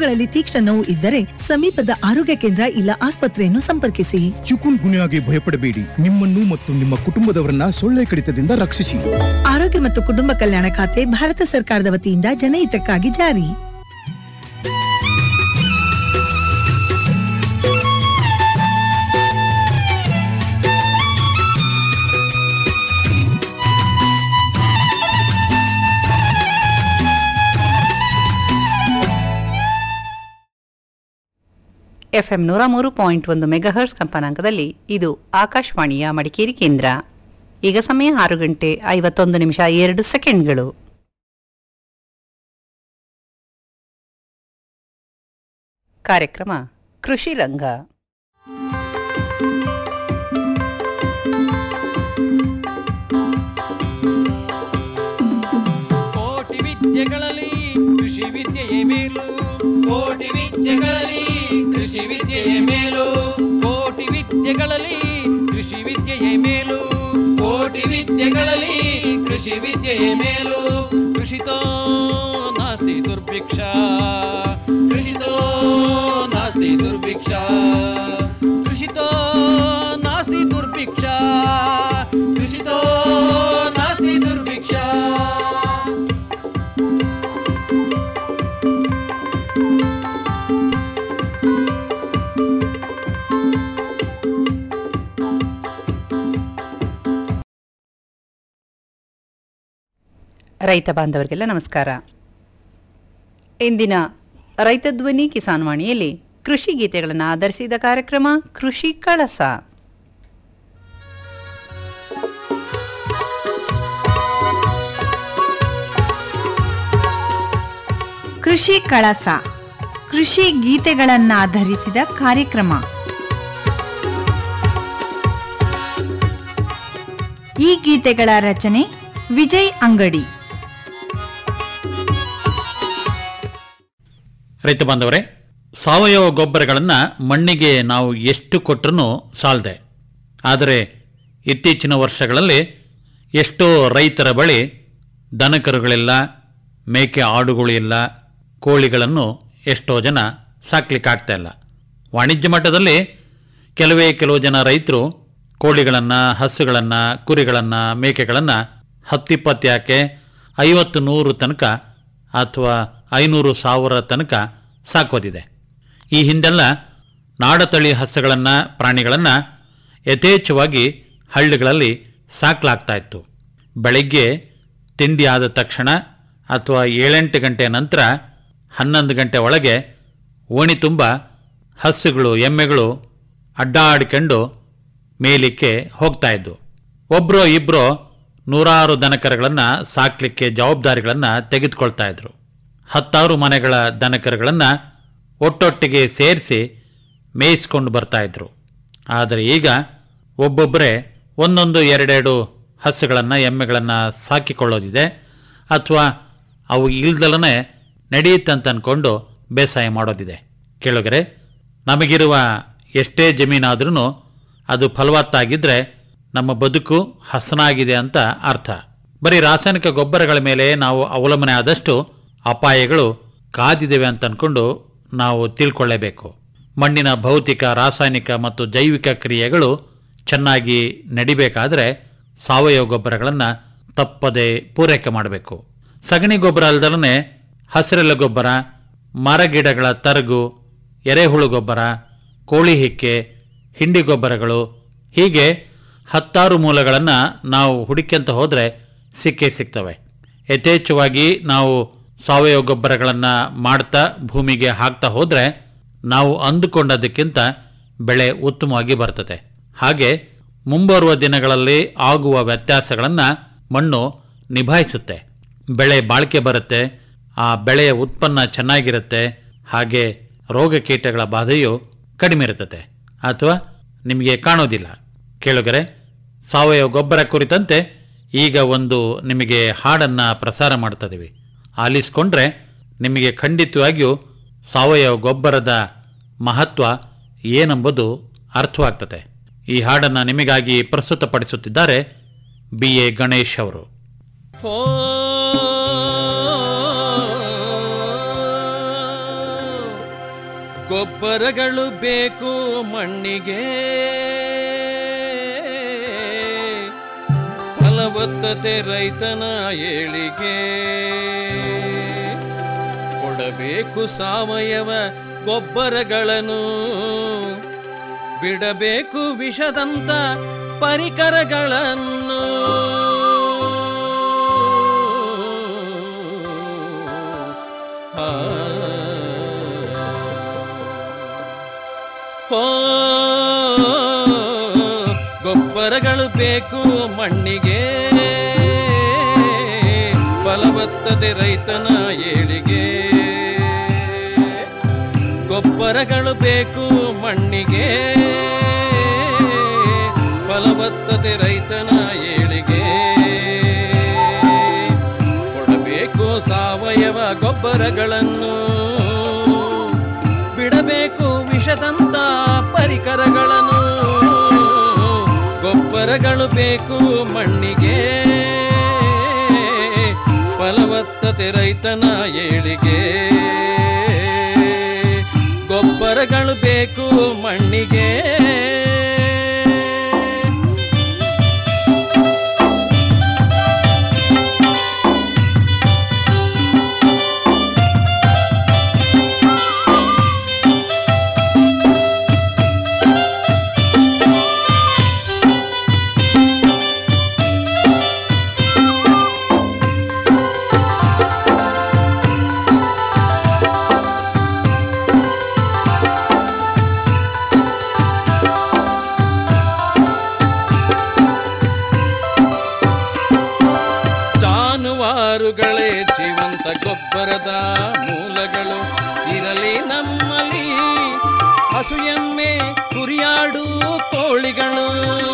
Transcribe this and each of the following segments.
ಬೆರಳುಗಳಲ್ಲಿ ತೀಕ್ಷ್ಣ ನೋವು ಇದ್ದರೆ ಸಮೀಪದ ಆರೋಗ್ಯ ಕೇಂದ್ರ ಇಲ್ಲ ಆಸ್ಪತ್ರೆಯನ್ನು ಸಂಪರ್ಕಿಸಿ ಚಿಕುನ್ ಗುನ್ಯಾಗೆ ಭಯಪಡಬೇಡಿ ನಿಮ್ಮನ್ನು ಮತ್ತು ನಿಮ್ಮ ಕುಟುಂಬದವರನ್ನ ಸೊಳ್ಳೆ ಕಡಿತದಿಂದ ರಕ್ಷಿಸಿ ಆರೋಗ್ಯ ಮತ್ತು ಕುಟುಂಬ ಕಲ್ಯಾಣ ಖಾತೆ ಭಾರತ ಸರ್ಕಾರದ ವತಿಯಿಂದ ಜನಹಿತಕ್ಕಾಗಿ ಜಾರಿ ಎಫ್ಎಂ ನೂರ ಮೂರು ಪಾಯಿಂಟ್ ಒಂದು ಮೆಗಾಹರ್ಸ್ ಕಂಪನಾಂಕದಲ್ಲಿ ಇದು ಆಕಾಶವಾಣಿಯ ಮಡಿಕೇರಿ ಕೇಂದ್ರ ಈಗ ಸಮಯ ಆರು ಗಂಟೆ ಐವತ್ತೊಂದು ನಿಮಿಷ ಎರಡು ಸೆಕೆಂಡ್ಗಳು ಕಾರ್ಯಕ್ರಮ ಕೃಷಿ ರಂಗ ಕೋಟಿ ವಿದ್ಯೆಗಳಲ್ಲಿ ಕೃಷಿ ವಿದ್ಯೆಯೇ ಮೇಲು ಕೋಟಿ ವಿದ್ಯೆಗಳಲ್ಲಿ ಕೃಷಿ ವಿದ್ಯೆಯೇ ಮೇಲು ಕೋಟಿ ವಿದ್ಯೆಗಳಲ್ಲಿ ಕೃಷಿ ವಿದ್ಯೆಯೇ ಮೇಲು ಕೋಟಿ ವಿದ್ಯೆಗಳಲ್ಲಿ ಕೃಷಿ ವಿದ್ಯೆಯೇ ಮೇಲು ಕೃಷಿತೋ ನಾಸ್ತಿ ದುರ್ಭಿಕ್ಷ ಕೃಷಿತೋ ನಾಸ್ತಿ ದುರ್ಭಿಕ್ಷ ಕೃಷಿತೋ ನಾಸ್ತಿ ದುರ್ಭಿಕ್ಷ ಕೃಷಿತೋ ನಾಸ್ತಿ ದುರ್ಭಿಕ್ಷ ರೈತ ಬಾಂಧವರಿಗೆಲ್ಲ ನಮಸ್ಕಾರ ಇಂದಿನ ರೈತ ಧ್ವನಿ ಕಿಸಾನ್ ವಾಣಿಯಲ್ಲಿ ಕೃಷಿ ಗೀತೆಗಳನ್ನು ಆಧರಿಸಿದ ಕಾರ್ಯಕ್ರಮ ಕೃಷಿ ಕಳಸ ಕೃಷಿ ಕಳಸ ಕೃಷಿ ಗೀತೆಗಳನ್ನಾಧರಿಸಿದ ಕಾರ್ಯಕ್ರಮ ಈ ಗೀತೆಗಳ ರಚನೆ ವಿಜಯ್ ಅಂಗಡಿ ರೈತ ಬಾಂಧವರೇ ಸಾವಯವ ಗೊಬ್ಬರಗಳನ್ನು ಮಣ್ಣಿಗೆ ನಾವು ಎಷ್ಟು ಕೊಟ್ಟರೂ ಸಾಲದೆ ಆದರೆ ಇತ್ತೀಚಿನ ವರ್ಷಗಳಲ್ಲಿ ಎಷ್ಟೋ ರೈತರ ಬಳಿ ದನಕರುಗಳಿಲ್ಲ ಮೇಕೆ ಆಡುಗಳು ಇಲ್ಲ ಕೋಳಿಗಳನ್ನು ಎಷ್ಟೋ ಜನ ಸಾಕ್ಲಿಕ್ಕಾಗ್ತಾ ಇಲ್ಲ ವಾಣಿಜ್ಯ ಮಟ್ಟದಲ್ಲಿ ಕೆಲವೇ ಕೆಲವು ಜನ ರೈತರು ಕೋಳಿಗಳನ್ನು ಹಸುಗಳನ್ನು ಕುರಿಗಳನ್ನು ಮೇಕೆಗಳನ್ನು ಹತ್ತಿಪ್ಪತ್ತು ಯಾಕೆ ಐವತ್ತು ನೂರು ತನಕ ಅಥವಾ ಐನೂರು ಸಾವಿರ ತನಕ ಸಾಕೋದಿದೆ ಈ ಹಿಂದೆಲ್ಲ ನಾಡತಳಿ ಹಸುಗಳನ್ನು ಪ್ರಾಣಿಗಳನ್ನು ಯಥೇಚ್ಛವಾಗಿ ಹಳ್ಳಿಗಳಲ್ಲಿ ಸಾಕಲಾಗ್ತಾ ಇತ್ತು ಬೆಳಗ್ಗೆ ತಿಂಡಿ ಆದ ತಕ್ಷಣ ಅಥವಾ ಏಳೆಂಟು ಗಂಟೆ ನಂತರ ಹನ್ನೊಂದು ಗಂಟೆ ಒಳಗೆ ಓಣಿ ತುಂಬ ಹಸುಗಳು ಎಮ್ಮೆಗಳು ಅಡ್ಡಾಡಿಕೊಂಡು ಮೇಲಿಕ್ಕೆ ಹೋಗ್ತಾ ಇದ್ವು ಒಬ್ಬರೋ ಇಬ್ಬರೋ ನೂರಾರು ದನಕರುಗಳನ್ನು ಸಾಕ್ಲಿಕ್ಕೆ ಜವಾಬ್ದಾರಿಗಳನ್ನು ತೆಗೆದುಕೊಳ್ತಾ ಇದ್ರು ಹತ್ತಾರು ಮನೆಗಳ ದನಕರುಗಳನ್ನು ಒಟ್ಟೊಟ್ಟಿಗೆ ಸೇರಿಸಿ ಮೇಯಿಸ್ಕೊಂಡು ಬರ್ತಾ ಇದ್ರು ಆದರೆ ಈಗ ಒಬ್ಬೊಬ್ಬರೇ ಒಂದೊಂದು ಎರಡೆರಡು ಹಸುಗಳನ್ನು ಎಮ್ಮೆಗಳನ್ನು ಸಾಕಿಕೊಳ್ಳೋದಿದೆ ಅಥವಾ ಅವು ಇಲ್ದಲೇ ನಡೆಯುತ್ತಂತ ಅಂದ್ಕೊಂಡು ಬೇಸಾಯ ಮಾಡೋದಿದೆ ಕೇಳುಗರೆ ನಮಗಿರುವ ಎಷ್ಟೇ ಜಮೀನಾದ್ರೂ ಅದು ಫಲವತ್ತಾಗಿದ್ದರೆ ನಮ್ಮ ಬದುಕು ಹಸನಾಗಿದೆ ಅಂತ ಅರ್ಥ ಬರೀ ರಾಸಾಯನಿಕ ಗೊಬ್ಬರಗಳ ಮೇಲೆ ನಾವು ಅವಲಂಬನೆ ಆದಷ್ಟು ಅಪಾಯಗಳು ಕಾದಿದ್ದೇವೆ ಅಂತ ಅಂದ್ಕೊಂಡು ನಾವು ತಿಳ್ಕೊಳ್ಳೇಬೇಕು ಮಣ್ಣಿನ ಭೌತಿಕ ರಾಸಾಯನಿಕ ಮತ್ತು ಜೈವಿಕ ಕ್ರಿಯೆಗಳು ಚೆನ್ನಾಗಿ ನಡಿಬೇಕಾದ್ರೆ ಸಾವಯವ ಗೊಬ್ಬರಗಳನ್ನು ತಪ್ಪದೆ ಪೂರೈಕೆ ಮಾಡಬೇಕು ಸಗಣಿ ಗೊಬ್ಬರ ಅಲ್ದಲೇ ಹಸಿರೆಲೆ ಗೊಬ್ಬರ ಮರಗಿಡಗಳ ತರಗು ಎರೆಹುಳು ಗೊಬ್ಬರ ಕೋಳಿ ಹಿಕ್ಕೆ ಹಿಂಡಿ ಗೊಬ್ಬರಗಳು ಹೀಗೆ ಹತ್ತಾರು ಮೂಲಗಳನ್ನು ನಾವು ಹುಡುಕ್ಯಂತ ಹೋದರೆ ಸಿಕ್ಕೇ ಸಿಗ್ತವೆ ಯಥೇಚ್ಛವಾಗಿ ನಾವು ಸಾವಯವ ಗೊಬ್ಬರಗಳನ್ನು ಮಾಡ್ತಾ ಭೂಮಿಗೆ ಹಾಕ್ತಾ ಹೋದರೆ ನಾವು ಅಂದುಕೊಂಡದಕ್ಕಿಂತ ಬೆಳೆ ಉತ್ತಮವಾಗಿ ಬರ್ತದೆ ಹಾಗೆ ಮುಂಬರುವ ದಿನಗಳಲ್ಲಿ ಆಗುವ ವ್ಯತ್ಯಾಸಗಳನ್ನು ಮಣ್ಣು ನಿಭಾಯಿಸುತ್ತೆ ಬೆಳೆ ಬಾಳಿಕೆ ಬರುತ್ತೆ ಆ ಬೆಳೆಯ ಉತ್ಪನ್ನ ಚೆನ್ನಾಗಿರುತ್ತೆ ಹಾಗೆ ರೋಗ ಕೀಟಗಳ ಬಾಧೆಯು ಕಡಿಮೆ ಇರುತ್ತದೆ ಅಥವಾ ನಿಮಗೆ ಕಾಣೋದಿಲ್ಲ ಕೇಳುಗರೆ ಸಾವಯವ ಗೊಬ್ಬರ ಕುರಿತಂತೆ ಈಗ ಒಂದು ನಿಮಗೆ ಹಾಡನ್ನು ಪ್ರಸಾರ ಮಾಡ್ತಿದ್ದೀವಿ ಆಲಿಸ್ಕೊಂಡ್ರೆ ನಿಮಗೆ ಖಂಡಿತವಾಗಿಯೂ ಸಾವಯವ ಗೊಬ್ಬರದ ಮಹತ್ವ ಏನೆಂಬುದು ಅರ್ಥವಾಗ್ತದೆ ಈ ಹಾಡನ್ನು ನಿಮಗಾಗಿ ಪ್ರಸ್ತುತಪಡಿಸುತ್ತಿದ್ದಾರೆ ಬಿ ಎ ಗಣೇಶ್ ಅವರು ಓ ಗೊಬ್ಬರಗಳು ಬೇಕು ಮಣ್ಣಿಗೆ ಫಲವತ್ತತೆ ರೈತನ ಏಳಿಗೆ ಕೊಡಬೇಕು ಸಾವಯವ ಗೊಬ್ಬರಗಳನ್ನು ಬಿಡಬೇಕು ವಿಷದಂತ ಪರಿಕರಗಳನ್ನು ಆ. ಓ, ಗೊಬ್ಬರಗಳು ಬೇಕು ಮಣ್ಣಿಗೆ ಫಲವತ್ತತೆ ರೈತನ ಏಳಿಗೆ ಗೊಬ್ಬರಗಳು ಬೇಕು ಮಣ್ಣಿಗೆ ಫಲವತ್ತತೆ ರೈತನ ಏಳಿಗೆ ಕೊಡಬೇಕು ಸಾವಯವ ಗೊಬ್ಬರಗಳನ್ನು ಬಿಡಬೇಕು ವಿಷದಂತ ಪರಿಕರಗಳನ್ನು ಗೊಬ್ಬರಗಳು ಬೇಕು ಮಣ್ಣಿಗೆ ಫಲವತ್ತತೆ ರೈತನ ಏಳಿಗೆ ಗೊಬ್ಬರಗಳು ಬೇಕು ಮಣ್ಣಿಗೆ ಜಾನುವಾರುಗಳೇ ಜೀವಂತ ಗೊಬ್ಬರದ ಮೂಲಗಳು ಇರಲಿ ನಮ್ಮಲ್ಲಿ ಹಸು ಎಮ್ಮೆ ಕುರಿಯಾಡು ಕೋಳಿಗಳು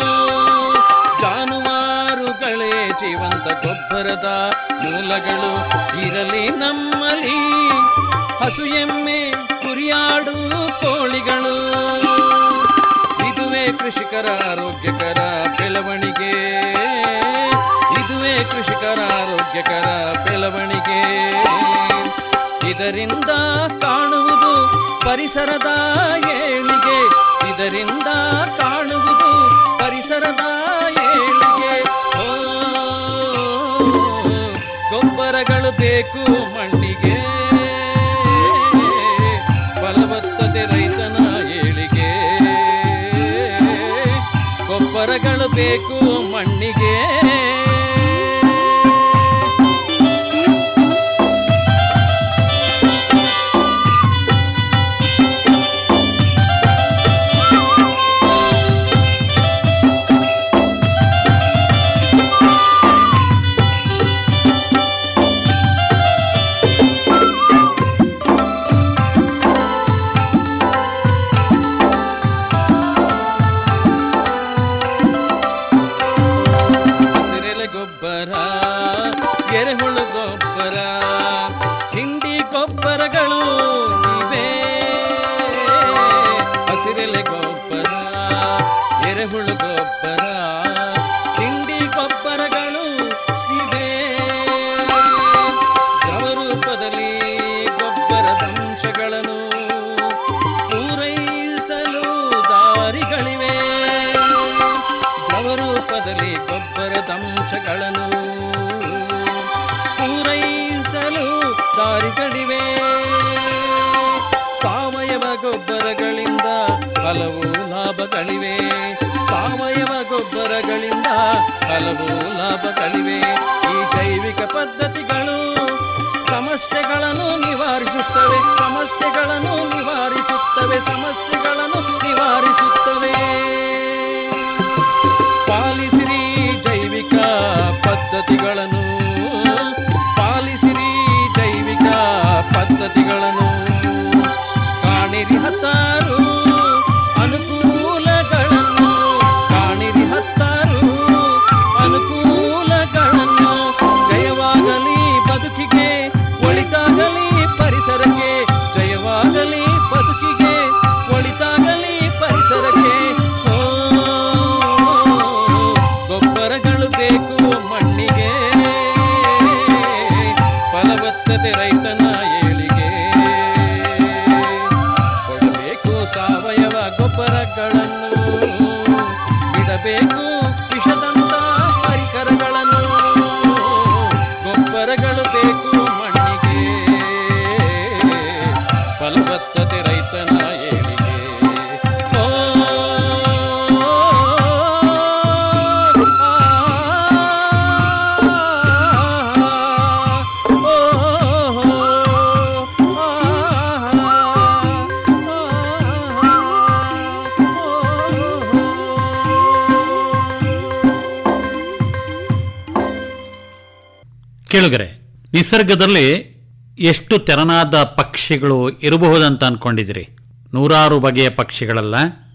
ಜಾನುವಾರುಗಳೇ ಜೀವಂತ ಗೊಬ್ಬರದ ಮೂಲಗಳು ಇರಲಿ ನಮ್ಮಲ್ಲಿ ಹಸು ಎಮ್ಮೆ ಕುರಿಯಾಡು ಕೋಳಿಗಳು ಇದುವೇ ಕೃಷಿಕರ ಆರೋಗ್ಯಕರ ಬೆಳವಣಿಗೆ ಇದುವೇ ಕೃಷಿಕರ ಆರೋಗ್ಯಕರ ಬೆಳವಣಿಗೆ ಇದರಿಂದ ಕಾಣುವುದು ಪರಿಸರದ ಏಳಿಗೆ ಇದರಿಂದ ಕಾಣುವುದು ಪರಿಸರದ ಏಳಿಗೆ ಓ, ಗೊಬ್ಬರಗಳು ಬೇಕು ಮಣ್ಣಿಗೆ ಫಲವತ್ತತೆ ರೈತನ ಏಳಿಗೆ ಗೊಬ್ಬರಗಳು ಬೇಕು ಮಣ್ಣಿಗೆ ಹಸಿರೆಲೆ ಗೊಬ್ಬರ ಎರೆಹುಳು ಗೊಬ್ಬರ ಹಿಂಡಿ ಗೊಬ್ಬರಗಳು ಇವೆ ಹಸಿರೆಲೆ ಗೊಬ್ಬರ ಎರೆಹುಳು ಗೊಬ್ಬರ ಹಿಂಡಿ ಗೊಬ್ಬರಗಳು ಇವೆ ದ್ರವರೂಪದಲ್ಲಿ ಗೊಬ್ಬರದ ಅಂಶಗಳನ್ನು ಪೂರೈಸಲು ದಾರಿಗಳಿವೆ ದ್ರವರೂಪದಲ್ಲಿ ಗೊಬ್ಬರದ ಅಂಶಗಳನ್ನು ಪೂರೈಸಲು ದಾರಿಗಳಿವೆ ಸಾವಯವ ಗೊಬ್ಬರಗಳಿಂದ ಹಲವು ಲಾಭಗಳಿವೆ ಸಾವಯವ ಗೊಬ್ಬರಗಳಿಂದ ಹಲವು ಲಾಭಗಳಿವೆ ಈ ಜೈವಿಕ ಪದ್ಧತಿಗಳು ಸಮಸ್ಯೆಗಳನ್ನು ನಿವಾರಿಸುತ್ತವೆ ಸಮಸ್ಯೆಗಳನ್ನು ನಿವಾರಿಸುತ್ತವೆ ಸಮಸ್ಯೆಗಳನ್ನು ನಿವಾರಿಸುತ್ತವೆ ಪಾಲಿಸಿರಿ ಜೈವಿಕ ಪದ್ಧತಿಗಳನ್ನು ಪಾಲಿಸಿರಿ ಜೈವಿಕ ಪದ್ಧತಿಗಳನ್ನು ಕಾಣಿರಿ ಹತ್ತಾರು ಅನುಕೂಲಗಳನ್ನು ಕಾಣಿರಿ ಹತ್ತಾರು ಅನುಕೂಲಗಳನ್ನು ಜಯವಾಗಲಿ ಬದುಕಿಗೆ ಒಳಿತಾಗಲಿ ಪರಿಸರಕ್ಕೆ ಜಯವಾಗಲಿ ಬದುಕಿಗೆ ಒಳಿತಾಗಲಿ ಪರಿಸರಕ್ಕೆ ಓ ಬತ್ತತೆ ರೈತನ ಏಳಿಗೆ ಓ, ಆ, ಓ, ಕೇಳುಗರೆ ನಿಸರ್ಗದಲ್ಲಿ ಎಷ್ಟು ತೆರನಾದ ಪಕ್ಷಿಗಳು ಇರಬಹುದಂತ ಅನ್ಕೊಂಡಿದಿರಿ ನೂರಾರು ಬಗೆಯ ಪಕ್ಷಿಗಳಲ್ಲ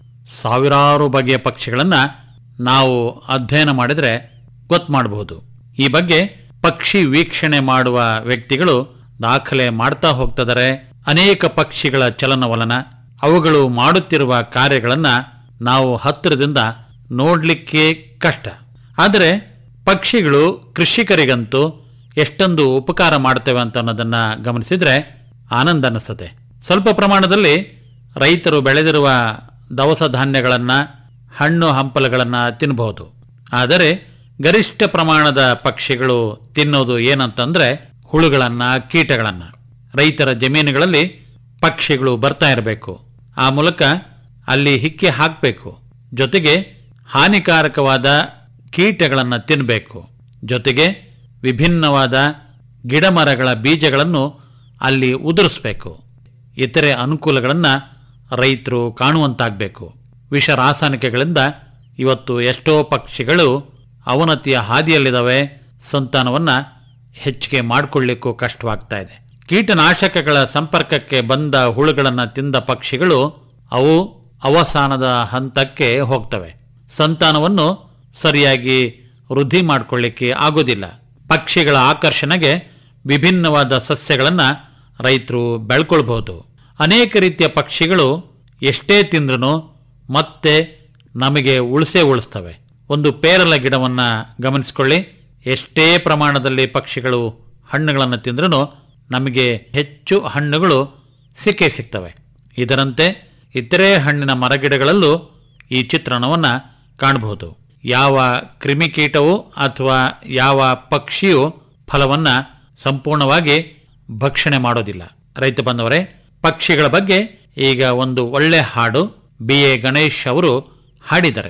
ಸಾವಿರಾರು ಬಗೆಯ ಪಕ್ಷಿಗಳನ್ನ ನಾವು ಅಧ್ಯಯನ ಮಾಡಿದ್ರೆ ಗೊತ್ತು ಮಾಡಬಹುದು ಈ ಬಗ್ಗೆ ಪಕ್ಷಿ ವೀಕ್ಷಣೆ ಮಾಡುವ ವ್ಯಕ್ತಿಗಳು ದಾಖಲೆ ಮಾಡ್ತಾ ಹೋಗ್ತಿದ್ದಾರೆ ಅನೇಕ ಪಕ್ಷಿಗಳ ಚಲನವಲನ ಅವುಗಳು ಮಾಡುತ್ತಿರುವ ಕಾರ್ಯಗಳನ್ನ ನಾವು ಹತ್ತಿರದಿಂದ ನೋಡ್ಲಿಕ್ಕೆ ಕಷ್ಟ ಆದರೆ ಪಕ್ಷಿಗಳು ಕೃಷಿಕರಿಗಂತೂ ಎಷ್ಟೊಂದು ಉಪಕಾರ ಮಾಡ್ತೇವೆ ಅಂತ ಅನ್ನೋದನ್ನ ಗಮನಿಸಿದ್ರೆ ಆನಂದ ಅನಿಸುತ್ತೆ ಸ್ವಲ್ಪ ಪ್ರಮಾಣದಲ್ಲಿ ರೈತರು ಬೆಳೆದಿರುವ ದವಸ ಧಾನ್ಯಗಳನ್ನ ಹಣ್ಣು ಹಂಪಲುಗಳನ್ನ ತಿನ್ನಬಹುದು ಆದರೆ ಗರಿಷ್ಠ ಪ್ರಮಾಣದ ಪಕ್ಷಿಗಳು ತಿನ್ನೋದು ಏನಂತಂದ್ರೆ ಹುಳುಗಳನ್ನ ಕೀಟಗಳನ್ನ ರೈತರ ಜಮೀನುಗಳಲ್ಲಿ ಪಕ್ಷಿಗಳು ಬರ್ತಾ ಇರಬೇಕು ಆ ಮೂಲಕ ಅಲ್ಲಿ ಹಿಕ್ಕಿ ಹಾಕಬೇಕು ಜೊತೆಗೆ ಹಾನಿಕಾರಕವಾದ ಕೀಟಗಳನ್ನು ತಿನ್ನಬೇಕು ಜೊತೆಗೆ ವಿಭಿನ್ನವಾದ ಗಿಡಮರಗಳ ಬೀಜಗಳನ್ನು ಅಲ್ಲಿ ಉದುರಿಸ್ಬೇಕು ಇತರೆ ಅನುಕೂಲಗಳನ್ನು ರೈತರು ಕಾಣುವಂತಾಗಬೇಕು ವಿಷ ರಾಸಾಯನಿಕಗಳಿಂದ ಇವತ್ತು ಎಷ್ಟೋ ಪಕ್ಷಿಗಳು ಅವನತಿಯ ಹಾದಿಯಲ್ಲಿದ್ದಾವೆ ಸಂತಾನವನ್ನ ಹೆಚ್ಚಿಗೆ ಮಾಡಿಕೊಳ್ಳಿಕ್ಕೂ ಕಷ್ಟವಾಗ್ತಾ ಇದೆ ಕೀಟನಾಶಕಗಳ ಸಂಪರ್ಕಕ್ಕೆ ಬಂದ ಹುಳುಗಳನ್ನು ತಿಂದ ಪಕ್ಷಿಗಳು ಅವು ಅವಸಾನದ ಹಂತಕ್ಕೆ ಹೋಗ್ತವೆ ಸಂತಾನವನ್ನು ಸರಿಯಾಗಿ ವೃದ್ಧಿ ಮಾಡಿಕೊಳ್ಳಿಕ್ಕೆ ಆಗೋದಿಲ್ಲ ಪಕ್ಷಿಗಳ ಆಕರ್ಷಣೆಗೆ ವಿಭಿನ್ನವಾದ ಸಸ್ಯಗಳನ್ನ ರೈತರು ಬೆಳ್ಕೊಳ್ಬಹುದು ಅನೇಕ ರೀತಿಯ ಪಕ್ಷಿಗಳು ಎಷ್ಟೇ ತಿಂದ್ರೂ ಮತ್ತೆ ನಮಗೆ ಉಳಿಸೇ ಉಳಿಸ್ತವೆ ಒಂದು ಪೇರಲ ಗಿಡವನ್ನ ಗಮನಿಸಿಕೊಳ್ಳಿ ಎಷ್ಟೇ ಪ್ರಮಾಣದಲ್ಲಿ ಪಕ್ಷಿಗಳು ಹಣ್ಣುಗಳನ್ನು ತಿಂದ್ರೂ ನಮಗೆ ಹೆಚ್ಚು ಹಣ್ಣುಗಳು ಸಿಕ್ಕೇ ಸಿಗ್ತವೆ ಇದರಂತೆ ಇತರೆ ಹಣ್ಣಿನ ಮರಗಿಡಗಳಲ್ಲೂ ಈ ಚಿತ್ರಣವನ್ನು ಕಾಣಬಹುದು ಯಾವ ಕ್ರಿಮಿಕೀಟವು ಅಥವಾ ಯಾವ ಪಕ್ಷಿಯು ಫಲವನ್ನ ಸಂಪೂರ್ಣವಾಗಿ ಭಕ್ಷಣೆ ಮಾಡೋದಿಲ್ಲ ರೈತ ಬಂದವರೇ ಪಕ್ಷಿಗಳ ಬಗ್ಗೆ ಈಗ ಒಂದು ಒಳ್ಳೆ ಹಾಡು ಬಿ ಎ ಗಣೇಶ್ ಅವರು ಹಾಡಿದ್ದಾರೆ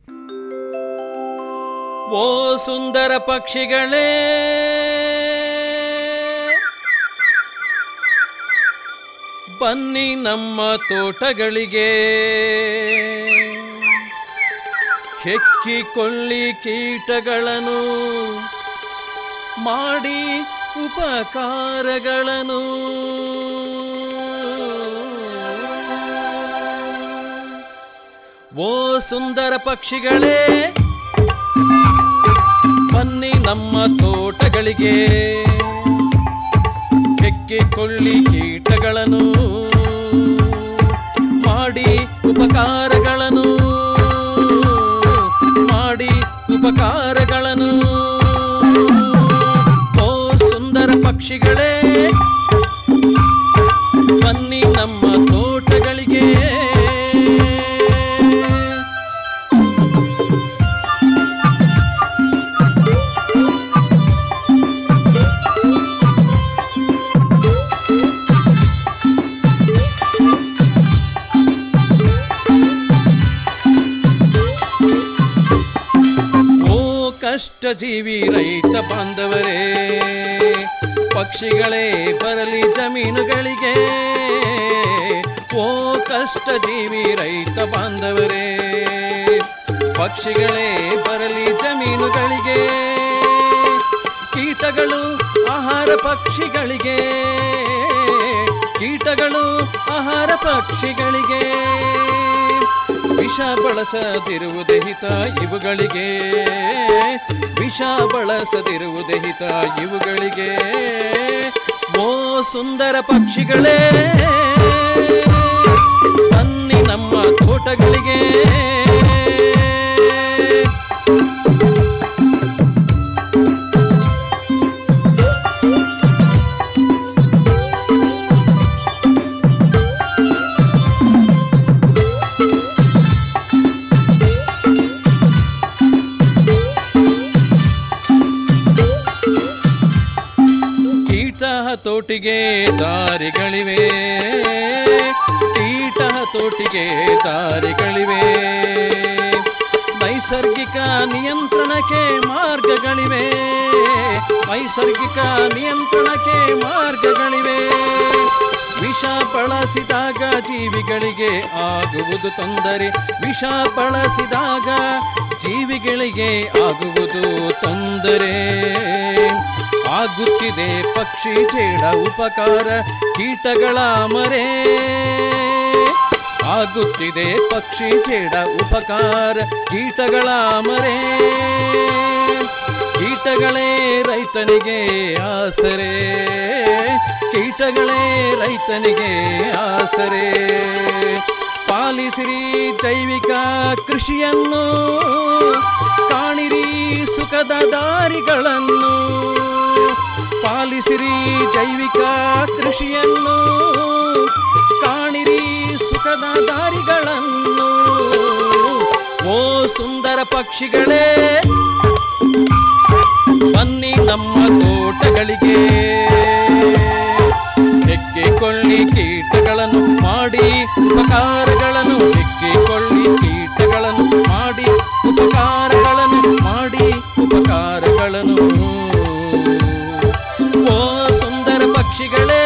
ಓ ಸುಂದರ ಪಕ್ಷಿಗಳೇ ಬನ್ನಿ ನಮ್ಮ ತೋಟಗಳಿಗೆ ಹೆಕ್ಕಿಕೊಳ್ಳಿ ಕೀಟಗಳನ್ನು ಮಾಡಿ ಉಪಕಾರಗಳನ್ನು ಓ ಸುಂದರ ಪಕ್ಷಿಗಳೇ ಬನ್ನಿ ನಮ್ಮ ತೋಟಗಳಿಗೆ ಹೆಕ್ಕಿಕೊಳ್ಳಿ ಕೀಟಗಳನ್ನು ಮಾಡಿ ಉಪಕಾರಗಳನ್ನು ಮಾಡಿ ಉಪಕಾರಗಳನ್ನು ಓ ಸುಂದರ ಪಕ್ಷಿಗಳೇ ಬನ್ನಿ ನಮ್ಮ ತೋಟಗಳಿಗೆ ಓ ಕಷ್ಟ ಜೀವಿ ರೈತ ಬಾಂಧವರೇ ಪಕ್ಷಿಗಳೇ ಬರಲಿ ಜಮೀನುಗಳಿಗೆ ಓ ಕಷ್ಟ ಜೀವಿ ರೈತ ಬಾಂಧವರೇ ಪಕ್ಷಿಗಳೇ ಬರಲಿ ಜಮೀನುಗಳಿಗೆ ಕೀಟಗಳು ಆಹಾರ ಪಕ್ಷಿಗಳಿಗೆ ಕೀಟಗಳು ಆಹಾರ ಪಕ್ಷಿಗಳಿಗೆ ವಿಷ ಬಳಸದಿರುವುದೇ ಹಿತ ಇವುಗಳಿಗೆ ವಿಷ ಬಳಸದಿರುವುದೇ ಹಿತ ಇವುಗಳಿಗೆ ಓ ಸುಂದರ ಪಕ್ಷಿಗಳೇ ಬನ್ನಿ ನಮ್ಮ ತೋಟಗಳಿಗೆ ಕೀಟ ಹತೋಟಿಗೆ ದಾರಿಗಳಿವೆ ಹತೋಟಿಗೆ ದಾರಿಗಳಿವೆ ನೈಸರ್ಗಿಕ ನಿಯಂತ್ರಣಕ್ಕೆ ಮಾರ್ಗಗಳಿವೆ ನೈಸರ್ಗಿಕ ನಿಯಂತ್ರಣಕ್ಕೆ ಮಾರ್ಗಗಳಿವೆ ವಿಷ ಬಳಸಿದಾಗ ಜೀವಿಗಳಿಗೆ ಆಗುವುದು ತೊಂದರೆ ವಿಷ ಬಳಸಿದಾಗ ಜೀವಿಗಳಿಗೆ ಆಗುವುದು ತೊಂದರೆ ಆಗುತ್ತಿದೆ ಪಕ್ಷಿ ಚೇಡ ಉಪಕಾರ ಕೀಟಗಳ ಮರೆ ಆಗುತ್ತಿದೆ ಪಕ್ಷಿ ಚೇಡ ಉಪಕಾರ ಕೀಟಗಳ ಮರೆ ಕೀಟಗಳೇ ರೈತನಿಗೆ ಆಸರೆ ಕೀಟಗಳೇ ರೈತನಿಗೆ ಆಸರೆ ಪಾಲಿಸಿರಿ ಜೈವಿಕ ಕೃಷಿಯನ್ನು ಕಾಣಿರಿ ಸುಖದ ದಾರಿಗಳನ್ನು ಪಾಲಿಸಿರಿ ಜೈವಿಕ ಕೃಷಿಯನ್ನು ಕಾಣಿರಿ ಸುಖದ ದಾರಿಗಳನ್ನು ಓ ಸುಂದರ ಪಕ್ಷಿಗಳೇ ಬನ್ನಿ ನಮ್ಮ ತೋಟಗಳಿಗೆ ಹೆಕ್ಕಿಕೊಳ್ಳಿ ಕೀಟಗಳನ್ನು ಮಾಡಿ ಉಪಕಾರಗಳನ್ನು ಹೆಕ್ಕಿಕೊಳ್ಳಿ ಕೀಟಗಳನ್ನು ಮಾಡಿ ಉಪಕಾರಗಳನ್ನು ಮಾಡಿ ಉಪಕಾರಗಳನ್ನು ಓ ಸುಂದರ ಪಕ್ಷಿಗಳೇ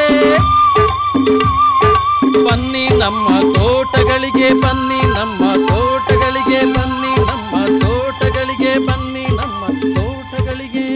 ಬನ್ನಿ ನಮ್ಮ ತೋಟಗಳಿಗೆ ಬನ್ನಿ ನಮ್ಮ ತೋಟಗಳಿಗೆ ಬನ್ನಿ ನಮ್ಮ ತೋಟಗಳಿಗೆ ಬನ್ನಿ ನಮ್ಮ ತೋಟಗಳಿಗೆ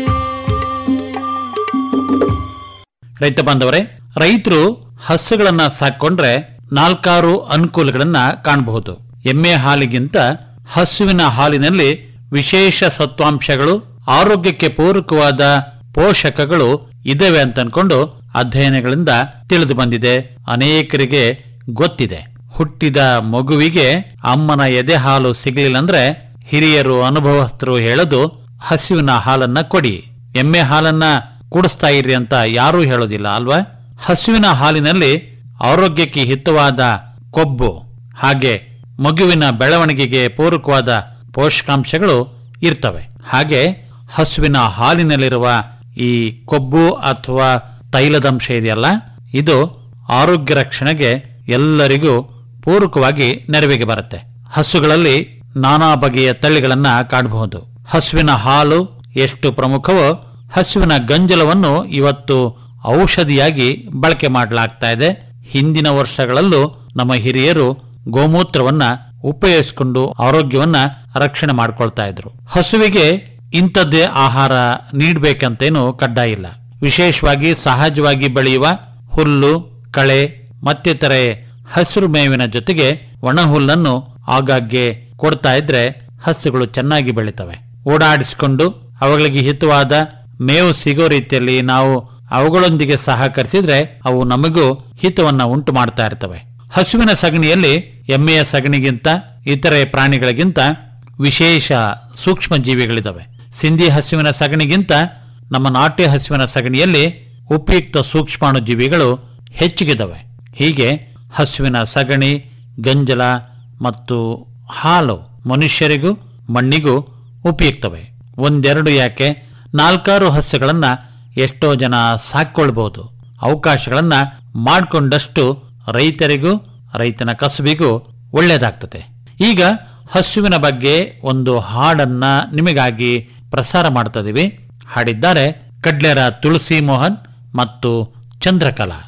ರೈತ ಬಾಂಧವರೇ ರೈತರು ಹಸುಗಳನ್ನ ಸಾಕೊಂಡ್ರೆ ನಾಲ್ಕಾರು ಅನುಕೂಲಗಳನ್ನ ಕಾಣಬಹುದು ಎಮ್ಮೆ ಹಾಲಿಗಿಂತ ಹಸುವಿನ ಹಾಲಿನಲ್ಲಿ ವಿಶೇಷ ಸತ್ವಾಂಶಗಳು ಆರೋಗ್ಯಕ್ಕೆ ಪೂರಕವಾದ ಪೋಷಕಗಳು ಇದಾವೆ ಅಂತ ಅನ್ಕೊಂಡು ಅಧ್ಯಯನಗಳಿಂದ ತಿಳಿದು ಬಂದಿದೆ ಅನೇಕರಿಗೆ ಗೊತ್ತಿದೆ ಹುಟ್ಟಿದ ಮಗುವಿಗೆ ಅಮ್ಮನ ಎದೆ ಹಾಲು ಸಿಗಲಿಲ್ಲ ಅಂದ್ರೆ ಹಿರಿಯರು ಅನುಭವಸ್ಥರು ಹೇಳೋದು ಹಸುವಿನ ಹಾಲನ್ನ ಕೊಡಿ ಎಮ್ಮೆ ಹಾಲನ್ನ ಕುಡಿಸ್ತಾ ಇರ್ರಿ ಅಂತ ಯಾರೂ ಹೇಳೋದಿಲ್ಲ ಅಲ್ವಾ ಹಸುವಿನ ಹಾಲಿನಲ್ಲಿ ಆರೋಗ್ಯಕ್ಕೆ ಹಿತವಾದ ಕೊಬ್ಬು ಹಾಗೆ ಮಗುವಿನ ಬೆಳವಣಿಗೆಗೆ ಪೂರಕವಾದ ಪೋಷಕಾಂಶಗಳು ಇರ್ತವೆ ಹಾಗೆ ಹಸುವಿನ ಹಾಲಿನಲ್ಲಿರುವ ಈ ಕೊಬ್ಬು ಅಥವಾ ತೈಲದಂಶ ಇದೆಯಲ್ಲ ಇದು ಆರೋಗ್ಯ ರಕ್ಷಣೆಗೆ ಎಲ್ಲರಿಗೂ ಪೂರಕವಾಗಿ ನೆರವಿಗೆ ಬರುತ್ತೆ ಹಸುಗಳಲ್ಲಿ ನಾನಾ ಬಗೆಯ ತಳಿಗಳನ್ನ ಕಾಣಬಹುದು ಹಸುವಿನ ಹಾಲು ಎಷ್ಟು ಪ್ರಮುಖವೋ ಹಸುವಿನ ಗಂಜಲವನ್ನು ಇವತ್ತು ಔಷಧಿಯಾಗಿ ಬಳಕೆ ಮಾಡಲಾಗ್ತಾ ಇದೆ ಹಿಂದಿನ ವರ್ಷಗಳಲ್ಲೂ ನಮ್ಮ ಹಿರಿಯರು ಗೋಮೂತ್ರವನ್ನ ಉಪಯೋಗಿಸಿಕೊಂಡು ಆರೋಗ್ಯವನ್ನ ರಕ್ಷಣೆ ಮಾಡ್ಕೊಳ್ತಾ ಇದ್ರು ಹಸುವಿಗೆ ಇಂಥದ್ದೇ ಆಹಾರ ನೀಡಬೇಕಂತೇನು ಕಡ್ಡಾಯ ಇಲ್ಲ ವಿಶೇಷವಾಗಿ ಸಹಜವಾಗಿ ಬೆಳೆಯುವ ಹುಲ್ಲು ಕಳೆ ಮತ್ತಿತರೆ ಹಸಿರು ಮೇವಿನ ಜೊತೆಗೆ ಒಣ ಹುಲ್ಲನ್ನು ಆಗಾಗ್ಗೆ ಕೊಡ್ತಾ ಇದ್ರೆ ಹಸುಗಳು ಚೆನ್ನಾಗಿ ಬೆಳಿತವೆ ಓಡಾಡಿಸಿಕೊಂಡು ಅವುಗಳಿಗೆ ಹಿತವಾದ ಮೇವು ಸಿಗೋ ರೀತಿಯಲ್ಲಿ ನಾವು ಅವುಗಳೊಂದಿಗೆ ಸಹಕರಿಸಿದ್ರೆ ಅವು ನಮಗೂ ಹಿತವನ್ನ ಉಂಟು ಮಾಡ್ತಾ ಇರ್ತವೆ ಹಸುವಿನ ಸಗಣಿಯಲ್ಲಿ ಎಮ್ಮೆಯ ಸಗಣಿಗಿಂತ ಇತರೆ ಪ್ರಾಣಿಗಳಿಗಿಂತ ವಿಶೇಷ ಸೂಕ್ಷ್ಮ ಜೀವಿಗಳಿದಾವೆ ಸಿಂಧಿ ಹಸುವಿನ ಸಗಣಿಗಿಂತ ನಮ್ಮ ನಾಟ್ಯ ಹಸುವಿನ ಸಗಣಿಯಲ್ಲಿ ಉಪಯುಕ್ತ ಸೂಕ್ಷ್ಮಾಣು ಜೀವಿಗಳು ಹೆಚ್ಚಿಗಿದಾವೆ ಹೀಗೆ ಹಸುವಿನ ಸಗಣಿ ಗಂಜಲ ಮತ್ತು ಹಾಲು ಮನುಷ್ಯರಿಗೂ ಮಣ್ಣಿಗೂ ಉಪಯುಕ್ತವೆ ಒಂದೆರಡು ಯಾಕೆ ನಾಲ್ಕಾರು ಹಸುಗಳನ್ನ ಎಷ್ಟೋ ಜನ ಸಾಕೊಳ್ಬಹುದು ಅವಕಾಶಗಳನ್ನ ಮಾಡಿಕೊಂಡಷ್ಟು ರೈತರಿಗೂ ರೈತನ ಕಸುಬಿಗೂ ಒಳ್ಳೆಯದಾಗ್ತದೆ ಈಗ ಹಸುವಿನ ಬಗ್ಗೆ ಒಂದು ಹಾಡನ್ನ ನಿಮಗಾಗಿ ಪ್ರಸಾರ ಮಾಡ್ತಾ ಇದೀವಿ ಹಾಡಿದ್ದಾರೆ ಕಡ್ಲೆರ ತುಳಸಿ ಮೋಹನ್ ಮತ್ತು ಚಂದ್ರಕಲಾ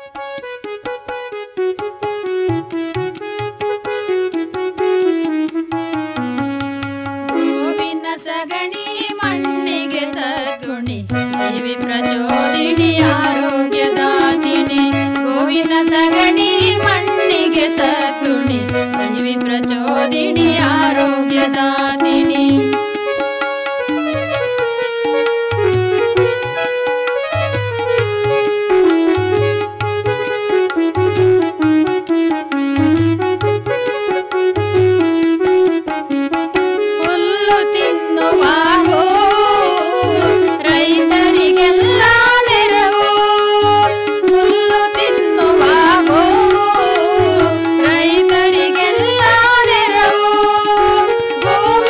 ಗೋವಿನ ಸಗಣಿ ಮಣ್ಣಿಗೆ ಸಗುಣಿ ಜೀವಿ ಪ್ರಚೋದಿನಿ ಆರೋಗ್ಯದಾತಿನಿ ಗೋವಿನ ಸಗಣಿ ಮಣ್ಣಿಗೆ ಸಗುಣಿ ಜೀವಿ ಪ್ರಚೋದಿನಿ ಆರೋಗ್ಯದಾತಿನಿ ಹುಲ್ಲು ತಿನ್ನುವಾಗೋ ರೈತರಿಗೆಲ್ಲ ನೆರವು ಹುಲ್ಲು ತಿನ್ನುವಾಗೋ ರೈತರಿಗೆಲ್ಲ ನೆರವು ಗೋಮೂತ್ರ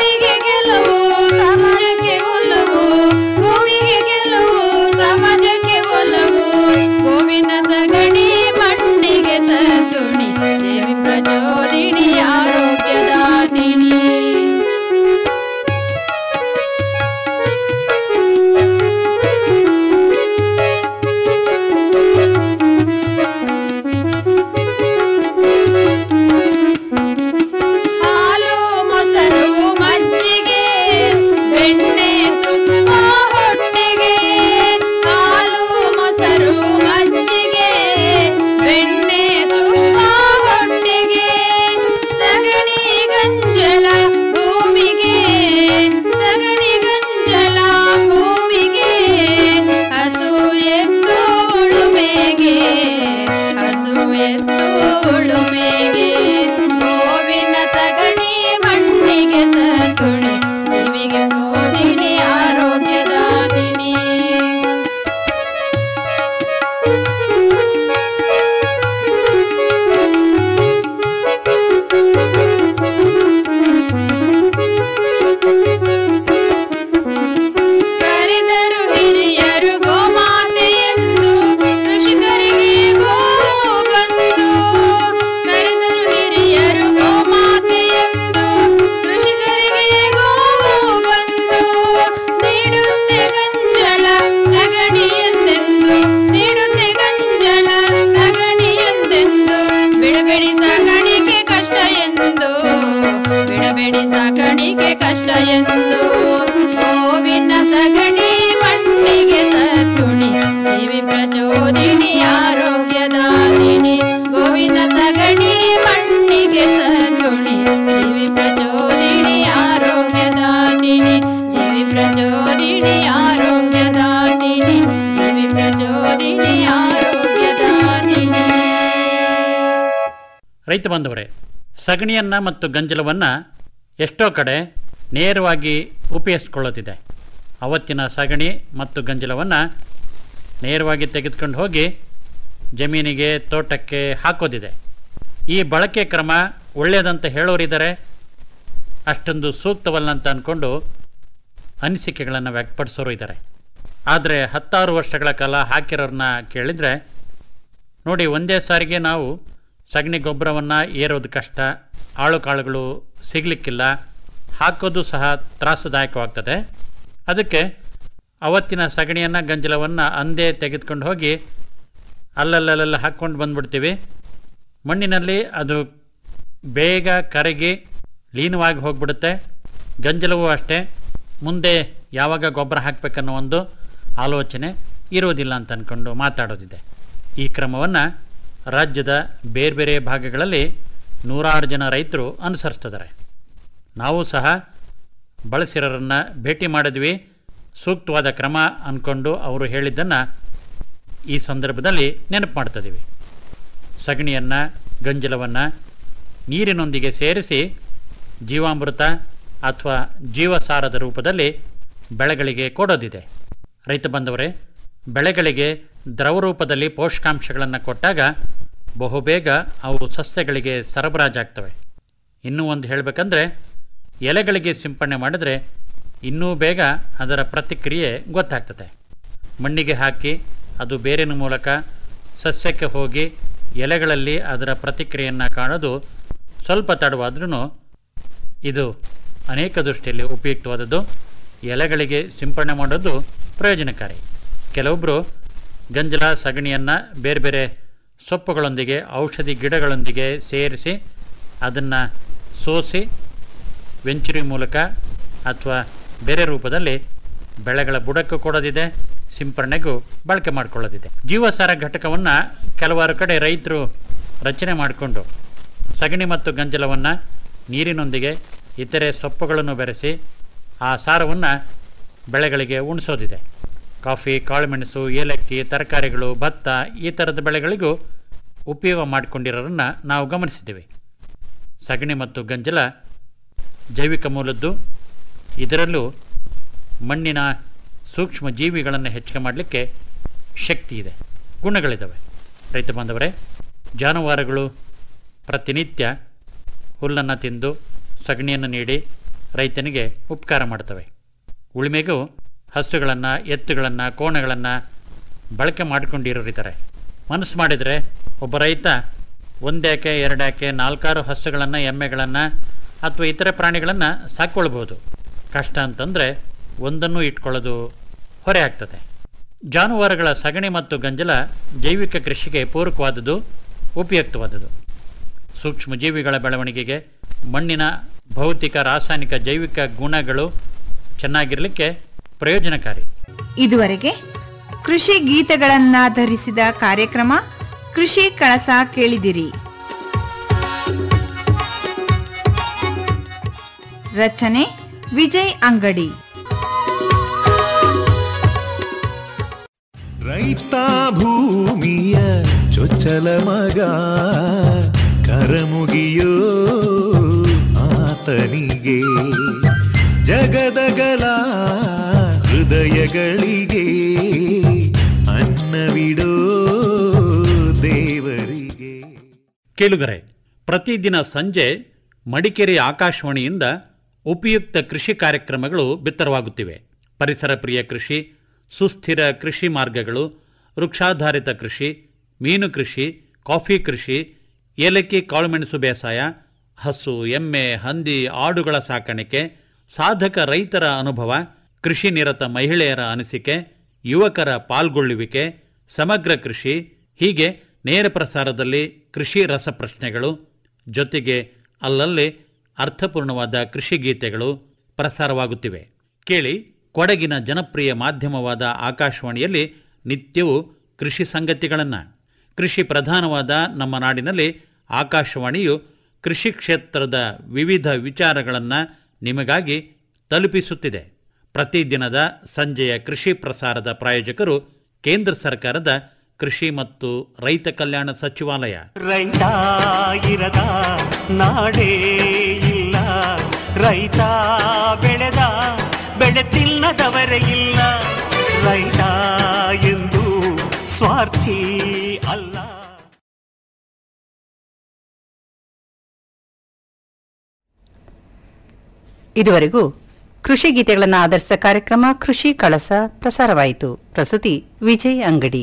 ಬಿಡಬೇಡಿ ಸಾಕಾಣಿಕೆ ಕಷ್ಟ ಎಂದು ಬಿಡಬೇಡಿ ಸಾಕಾಣಿಕೆ ಕಷ್ಟ ಎಂದು ಗೋವಿನ ಸಗಣಿ ಮಣ್ಣಿಗೆ ಸದ್ಗುಣಿ ಜೀವಿ ಪ್ರಚೋದಿನಿ ಆರೋಗ್ಯದಾದಿನಿ ಗೋವಿನ ಸಗಣಿ ಮಣ್ಣಿಗೆ ಸದ್ಗುಣಿ ಜೀವಿ ಪ್ರಚೋದಿನಿ ಆರೋಗ್ಯದಾದಿನಿ ಜೀವಿ ಪ್ರಚೋದಿನಿ ಆರೋಗ್ಯದಾದಿನಿ ಜೀವಿ ಪ್ರಚೋದಿನಿ ಆರೋಗ್ಯದಾದಿನಿ ರೈತ ಬಾಂಧವರೇ ಸಗಣಿಯನ್ನ ಮತ್ತು ಗಂಜಲವನ್ನ ಎಷ್ಟೋ ಕಡೆ ನೇರವಾಗಿ ಉಪಯೋಗಿಸ್ಕೊಳ್ಳೋದಿದೆ ಅವತ್ತಿನ ಸಗಣಿ ಮತ್ತು ಗಂಜಲವನ್ನು ನೇರವಾಗಿ ತೆಗೆದುಕೊಂಡು ಹೋಗಿ ಜಮೀನಿಗೆ ತೋಟಕ್ಕೆ ಹಾಕೋದಿದೆ ಈ ಬಳಕೆ ಕ್ರಮ ಒಳ್ಳೆಯದಂತ ಹೇಳೋರಿದ್ದಾರೆ ಅಷ್ಟೊಂದು ಸೂಕ್ತವಲ್ಲ ಅಂತ ಅಂದ್ಕೊಂಡು ಅನಿಸಿಕೆಗಳನ್ನು ವ್ಯಕ್ತಪಡಿಸೋರು ಇದ್ದಾರೆ ಆದರೆ ಹತ್ತಾರು ವರ್ಷಗಳ ಕಾಲ ಹಾಕಿರೋರನ್ನ ಕೇಳಿದರೆ ನೋಡಿ ಒಂದೇ ಸಾರಿಗೆ ನಾವು ಸಗಣಿ ಗೊಬ್ಬರವನ್ನು ಏರೋದು ಕಷ್ಟ ಆಳು ಕಾಳುಗಳು ಸಿಗಲಿಕ್ಕಿಲ್ಲ ಹಾಕೋದು ಸಹ ತ್ರಾಸದಾಯಕವಾಗ್ತದೆ ಅದಕ್ಕೆ ಅವತ್ತಿನ ಸಗಣಿಯನ್ನು ಗಂಜಲವನ್ನು ಅಂದೇ ತೆಗೆದುಕೊಂಡು ಹೋಗಿ ಅಲ್ಲಲ್ಲಲ್ಲೆಲ್ಲ ಹಾಕ್ಕೊಂಡು ಬಂದ್ಬಿಡ್ತೀವಿ ಮಣ್ಣಿನಲ್ಲಿ ಅದು ಬೇಗ ಕರಗಿ ಲೀನವಾಗಿ ಹೋಗ್ಬಿಡುತ್ತೆ ಗಂಜಲವೂ ಅಷ್ಟೇ ಮುಂದೆ ಯಾವಾಗ ಗೊಬ್ಬರ ಹಾಕಬೇಕನ್ನೋ ಒಂದು ಆಲೋಚನೆ ಇರೋದಿಲ್ಲ ಅಂತ ಅಂದ್ಕೊಂಡು ಮಾತಾಡೋದಿದೆ ಈ ಕ್ರಮವನ್ನು ರಾಜ್ಯದ ಬೇರೆ ಬೇರೆ ಭಾಗಗಳಲ್ಲಿ ನೂರಾರು ಜನ ರೈತರು ಅನುಸರಿಸ್ತಿದ್ದಾರೆ ನಾವು ಸಹ ಬಳಸಿರೋರನ್ನು ಭೇಟಿ ಮಾಡಿದ್ವಿ ಸೂಕ್ತವಾದ ಕ್ರಮ ಅಂದ್ಕೊಂಡು ಅವರು ಹೇಳಿದ್ದನ್ನು ಈ ಸಂದರ್ಭದಲ್ಲಿ ನೆನಪು ಮಾಡ್ತಿದ್ದೀವಿ ಸಗಣಿಯನ್ನು ಗಂಜಲವನ್ನು ನೀರಿನೊಂದಿಗೆ ಸೇರಿಸಿ ಜೀವಾಮೃತ ಅಥವಾ ಜೀವಸಾರದ ರೂಪದಲ್ಲಿ ಬೆಳೆಗಳಿಗೆ ಕೊಡೋದಿದೆ ರೈತ ಬಂದವರೇ ಬೆಳೆಗಳಿಗೆ ದ್ರವ ರೂಪದಲ್ಲಿ ಪೋಷಕಾಂಶಗಳನ್ನು ಕೊಟ್ಟಾಗ ಬಹುಬೇಗ ಅವು ಸಸ್ಯಗಳಿಗೆ ಸರಬರಾಜಾಗ್ತವೆ ಇನ್ನೂ ಒಂದು ಹೇಳಬೇಕಂದ್ರೆ ಎಲೆಗಳಿಗೆ ಸಿಂಪಡಣೆ ಮಾಡಿದ್ರೆ ಇನ್ನೂ ಬೇಗ ಅದರ ಪ್ರತಿಕ್ರಿಯೆ ಗೊತ್ತಾಗ್ತದೆ ಮಣ್ಣಿಗೆ ಹಾಕಿ ಅದು ಬೇರಿನ ಮೂಲಕ ಸಸ್ಯಕ್ಕೆ ಹೋಗಿ ಎಲೆಗಳಲ್ಲಿ ಅದರ ಪ್ರತಿಕ್ರಿಯೆಯನ್ನು ಕಾಣೋದು ಸ್ವಲ್ಪ ತಡವಾದ್ರೂ ಇದು ಅನೇಕ ದೃಷ್ಟಿಯಲ್ಲಿ ಉಪಯುಕ್ತವಾದದ್ದು ಎಲೆಗಳಿಗೆ ಸಿಂಪಡಣೆ ಮಾಡೋದು ಪ್ರಯೋಜನಕಾರಿ ಕೆಲವೊಬ್ಬರು ಗಂಜಲ ಸಗಣಿಯನ್ನು ಬೇರೆ ಬೇರೆ ಸೊಪ್ಪುಗಳೊಂದಿಗೆ ಔಷಧಿ ಗಿಡಗಳೊಂದಿಗೆ ಸೇರಿಸಿ ಅದನ್ನು ಸೋಸಿ ವೆಂಚುರಿ ಮೂಲಕ ಅಥವಾ ಬೇರೆ ರೂಪದಲ್ಲಿ ಬೆಳೆಗಳ ಬುಡಕ್ಕೂ ಕೊಡೋದಿದೆ ಸಿಂಪರಣೆಗೂ ಬಳಕೆ ಮಾಡಿಕೊಳ್ಳೋದಿದೆ ಜೀವಸಾರ ಘಟಕವನ್ನು ಕೆಲವಾರು ಕಡೆ ರೈತರು ರಚನೆ ಮಾಡಿಕೊಂಡು ಸಗಣಿ ಮತ್ತು ಗಂಜಲವನ್ನು ನೀರಿನೊಂದಿಗೆ ಇತರೆ ಸೊಪ್ಪುಗಳನ್ನು ಬೆರೆಸಿ ಆ ಸಾರವನ್ನು ಬೆಳೆಗಳಿಗೆ ಉಣಿಸೋದಿದೆ ಕಾಫಿ ಕಾಳುಮೆಣಸು ಏಲಕ್ಕಿ ತರಕಾರಿಗಳು ಭತ್ತ ಈ ಥರದ ಬೆಳೆಗಳಿಗೂ ಉಪಯೋಗ ಮಾಡಿಕೊಂಡಿರೋರನ್ನು ನಾವು ಗಮನಿಸಿದ್ದೇವೆ ಸಗಣಿ ಮತ್ತು ಗಂಜಲ ಜೈವಿಕ ಮೂಲದ್ದು ಇದರಲ್ಲೂ ಮಣ್ಣಿನ ಸೂಕ್ಷ್ಮ ಜೀವಿಗಳನ್ನು ಹೆಚ್ಚಿಗೆ ಮಾಡಲಿಕ್ಕೆ ಶಕ್ತಿ ಇದೆ ಗುಣಗಳಿದ್ದಾವೆ ರೈತ ಬಾಂಧವರೇ ಜಾನುವಾರುಗಳು ಪ್ರತಿನಿತ್ಯ ಹುಲ್ಲನ್ನು ತಿಂದು ಸಗಣಿಯನ್ನು ನೀಡಿ ರೈತನಿಗೆ ಉಪಕಾರ ಮಾಡ್ತವೆ ಉಳಿಮೆಗೂ ಹಸುಗಳನ್ನು ಎತ್ತುಗಳನ್ನು ಕೋಣಗಳನ್ನು ಬಳಕೆ ಮಾಡಿಕೊಂಡಿರೋರಿದ್ದಾರೆ ಮನಸ್ಸು ಮಾಡಿದರೆ ಒಬ್ಬ ರೈತ ಒಂದೇಕೆ ಎರಡೇಕೆ ನಾಲ್ಕಾರು ಹಸುಗಳನ್ನು ಎಮ್ಮೆಗಳನ್ನು ಅಥವಾ ಇತರೆ ಪ್ರಾಣಿಗಳನ್ನು ಸಾಕ್ಕೊಳ್ಬೋದು ಕಷ್ಟ ಅಂತಂದರೆ ಒಂದನ್ನು ಇಟ್ಕೊಳ್ಳೋದು ಹೊರೆ ಆಗ್ತದೆ ಜಾನುವಾರುಗಳ ಸಗಣಿ ಮತ್ತು ಗಂಜಲ ಜೈವಿಕ ಕೃಷಿಗೆ ಪೂರಕವಾದುದು ಉಪಯುಕ್ತವಾದುದು ಸೂಕ್ಷ್ಮ ಜೀವಿಗಳ ಬೆಳವಣಿಗೆಗೆ ಮಣ್ಣಿನ ಭೌತಿಕ ರಾಸಾಯನಿಕ ಜೈವಿಕ ಗುಣಗಳು ಚೆನ್ನಾಗಿರಲಿಕ್ಕೆ ಪ್ರಯೋಜನಕಾರಿ ಇದುವರೆಗೆ ಕೃಷಿ ಗೀತೆಗಳನ್ನಾಧರಿಸಿದ ಕಾರ್ಯಕ್ರಮ ಕೃಷಿ ಕಳಸ ಕೇಳಿದಿರಿ ರಚನೆ ವಿಜಯ್ ಅಂಗಡಿ ರೈತ ಭೂಮಿಯ ಚೊಚ್ಚಲ ಮಗ ಕರಮುಗಿಯೋ ಆತನಿಗೆ ಜಗದಗಲ ಹೃದಯಗಳಿಗೆ ಅನ್ನವಿಡೋ ದೇವರಿಗೆ ಕೇಳುಗರೆ ಪ್ರತಿದಿನ ಸಂಜೆ ಮಡಿಕೇರಿ ಆಕಾಶವಾಣಿಯಿಂದ ಉಪಯುಕ್ತ ಕೃಷಿ ಕಾರ್ಯಕ್ರಮಗಳು ಬಿತ್ತರವಾಗುತ್ತಿವೆ ಪರಿಸರ ಪ್ರಿಯ ಕೃಷಿ ಸುಸ್ಥಿರ ಕೃಷಿ ಮಾರ್ಗಗಳು ವೃಕ್ಷಾಧಾರಿತ ಕೃಷಿ ಮೀನು ಕೃಷಿ ಕಾಫಿ ಕೃಷಿ ಏಲಕ್ಕಿ ಕಾಳುಮೆಣಸು ಬೇಸಾಯ ಹಸು ಎಮ್ಮೆ ಹಂದಿ ಆಡುಗಳ ಸಾಕಾಣಿಕೆ ಸಾಧಕ ರೈತರ ಅನುಭವ ಕೃಷಿ ನಿರತ ಮಹಿಳೆಯರ ಅನಿಸಿಕೆ ಯುವಕರ ಪಾಲ್ಗೊಳ್ಳುವಿಕೆ ಸಮಗ್ರ ಕೃಷಿ ಹೀಗೆ ನೇರ ಪ್ರಸಾರದಲ್ಲಿ ಕೃಷಿ ರಸಪ್ರಶ್ನೆಗಳು ಜೊತೆಗೆ ಅಲ್ಲಲ್ಲಿ ಅರ್ಥಪೂರ್ಣವಾದ ಕೃಷಿ ಗೀತೆಗಳು ಪ್ರಸಾರವಾಗುತ್ತಿವೆ ಕೇಳಿ ಕೊಡಗಿನ ಜನಪ್ರಿಯ ಮಾಧ್ಯಮವಾದ ಆಕಾಶವಾಣಿಯಲ್ಲಿ ನಿತ್ಯವೂ ಕೃಷಿ ಸಂಗತಿಗಳನ್ನು ಕೃಷಿ ಪ್ರಧಾನವಾದ ನಮ್ಮ ನಾಡಿನಲ್ಲಿ ಆಕಾಶವಾಣಿಯು ಕೃಷಿ ಕ್ಷೇತ್ರದ ವಿವಿಧ ವಿಚಾರಗಳನ್ನು ನಿಮಗಾಗಿ ತಲುಪಿಸುತ್ತಿದೆ ಪ್ರತಿದಿನದ ಸಂಜೆಯ ಕೃಷಿ ಪ್ರಸಾರದ ಪ್ರಾಯೋಜಕರು ಕೇಂದ್ರ ಸರ್ಕಾರದ ಕೃಷಿ ಮತ್ತು ರೈತ ಕಲ್ಯಾಣ ಸಚಿವಾಲಯ ರೈತ ಇರದ ನಾಡೇ ಇಲ್ಲ ರೈತ ಬೆಳೆದ ಬೆಳೆ ತಿನ್ನದವರೇ ಇಲ್ಲ ರೈತ ಎಂದು ಸ್ವಾರ್ಥಿ ಅಲ್ಲ ಇದುವರೆಗೂ ಕೃಷಿ ಗೀತೆಗಳನ್ನು ಆಧರಿಸಿದ ಕಾರ್ಯಕ್ರಮ ಕೃಷಿ ಕಳಸ ಪ್ರಸಾರವಾಯಿತು ಪ್ರಸ್ತುತಿ ವಿಜಯ್ ಅಂಗಡಿ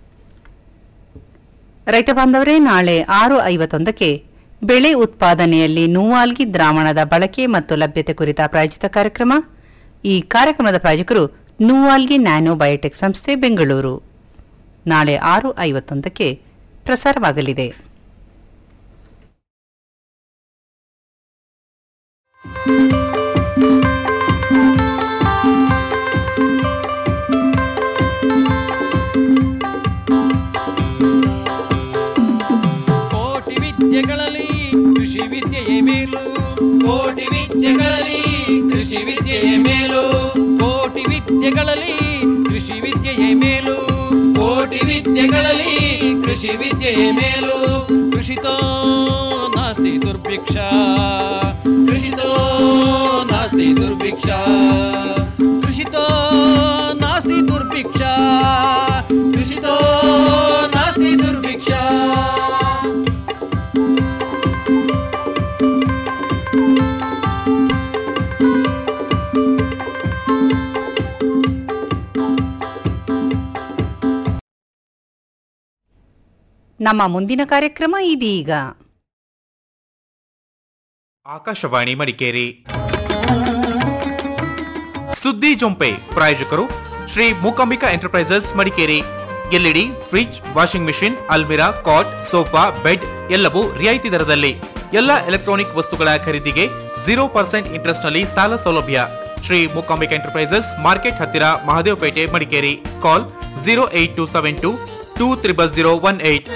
ರೈತ ಬಾಂಧವರೇ ನಾಳೆ ಆರು ಐವತ್ತೊಂದಕ್ಕೆ ಬೆಳೆ ಉತ್ಪಾದನೆಯಲ್ಲಿ ನೂವಾಲ್ಗಿ ದ್ರಾವಣದ ಬಳಕೆ ಮತ್ತು ಲಭ್ಯತೆ ಕುರಿತ ಪ್ರಾಯೋಜಿತ ಕಾರ್ಯಕ್ರಮ ಈ ಕಾರ್ಯಕ್ರಮದ ಪ್ರಾಯೋಜಕರು ನೂವಾಲ್ಗಿ ನ್ಯಾನೋ ಬಯೋಟೆಕ್ ಸಂಸ್ಥೆ ಬೆಂಗಳೂರು ನಾಳೆ ಆರು ಐವತ್ತೊಂದಕ್ಕೆ ಪ್ರಸಾರವಾಗಲಿದೆ ಕೋಟಿ ವಿದ್ಯೆಗಳಲ್ಲಿ ಕೃಷಿ ವಿದ್ಯೆಯೇ ಮೇಲು ಕೋಟಿ ವಿದ್ಯೆಗಳಲ್ಲಿ ಕೃಷಿ ವಿದ್ಯೆಯೇ ಮೇಲು ಕೋಟಿ ವಿದ್ಯೆಗಳಲ್ಲಿ ಕೃಷಿ ವಿದ್ಯೆಯೇ ಮೇಲು ಕೋಟಿ ವಿದ್ಯೆಗಳಲ್ಲಿ ಕೃಷಿ ವಿದ್ಯೆಯೇ ಮೇಲು ಕೃಷಿತೋ ನಾಸ್ತಿ ದುರ್ಭಿಕ್ಷ ಕೃಷಿತೋ ನಾಸ್ತಿ ದುರ್ಭಿಕ್ಷ ಕೃಷಿತೋ ನಾಸ್ತಿ ದುರ್ಭಿಕ್ಷ ಕೃಷಿತೋ ನಾಸ್ತಿ ದುರ್ಭಿಕ್ಷ ನಮ್ಮ ಮುಂದಿನ ಕಾರ್ಯಕ್ರಮ ಇದೀಗ ಆಕಾಶವಾಣಿ ಮಡಿಕೇರಿ ಸುದ್ದಿ ಜೊಂಪೆ ಪ್ರಾಯೋಜಕರು Shri Mookambika enterprises Madikeri LED fridge washing machine ಅಲ್ಮಿರಾ ಕಾಟ್ ಸೋಫಾ ಬೆಡ್ ಎಲ್ಲವೂ ರಿಯಾಯಿತಿ ದರದಲ್ಲಿ ಎಲ್ಲ ಎಲೆಕ್ಟ್ರಾನಿಕ್ ವಸ್ತುಗಳ ಖರೀದಿಗೆ ಜೀರೋ ಪರ್ಸೆಂಟ್ ಇಂಟ್ರೆಸ್ಟ್ ನಲ್ಲಿ ಸಾಲ ಸೌಲಭ್ಯ ಶ್ರೀ ಮೂಕಾಂಬಿಕಾ ಎಂಟರ್ಪ್ರೈಸಸ್ ಮಾರ್ಕೆಟ್ ಹತ್ತಿರ Mahadevpet Madikeri call zero eight two seven two two triple zero one eight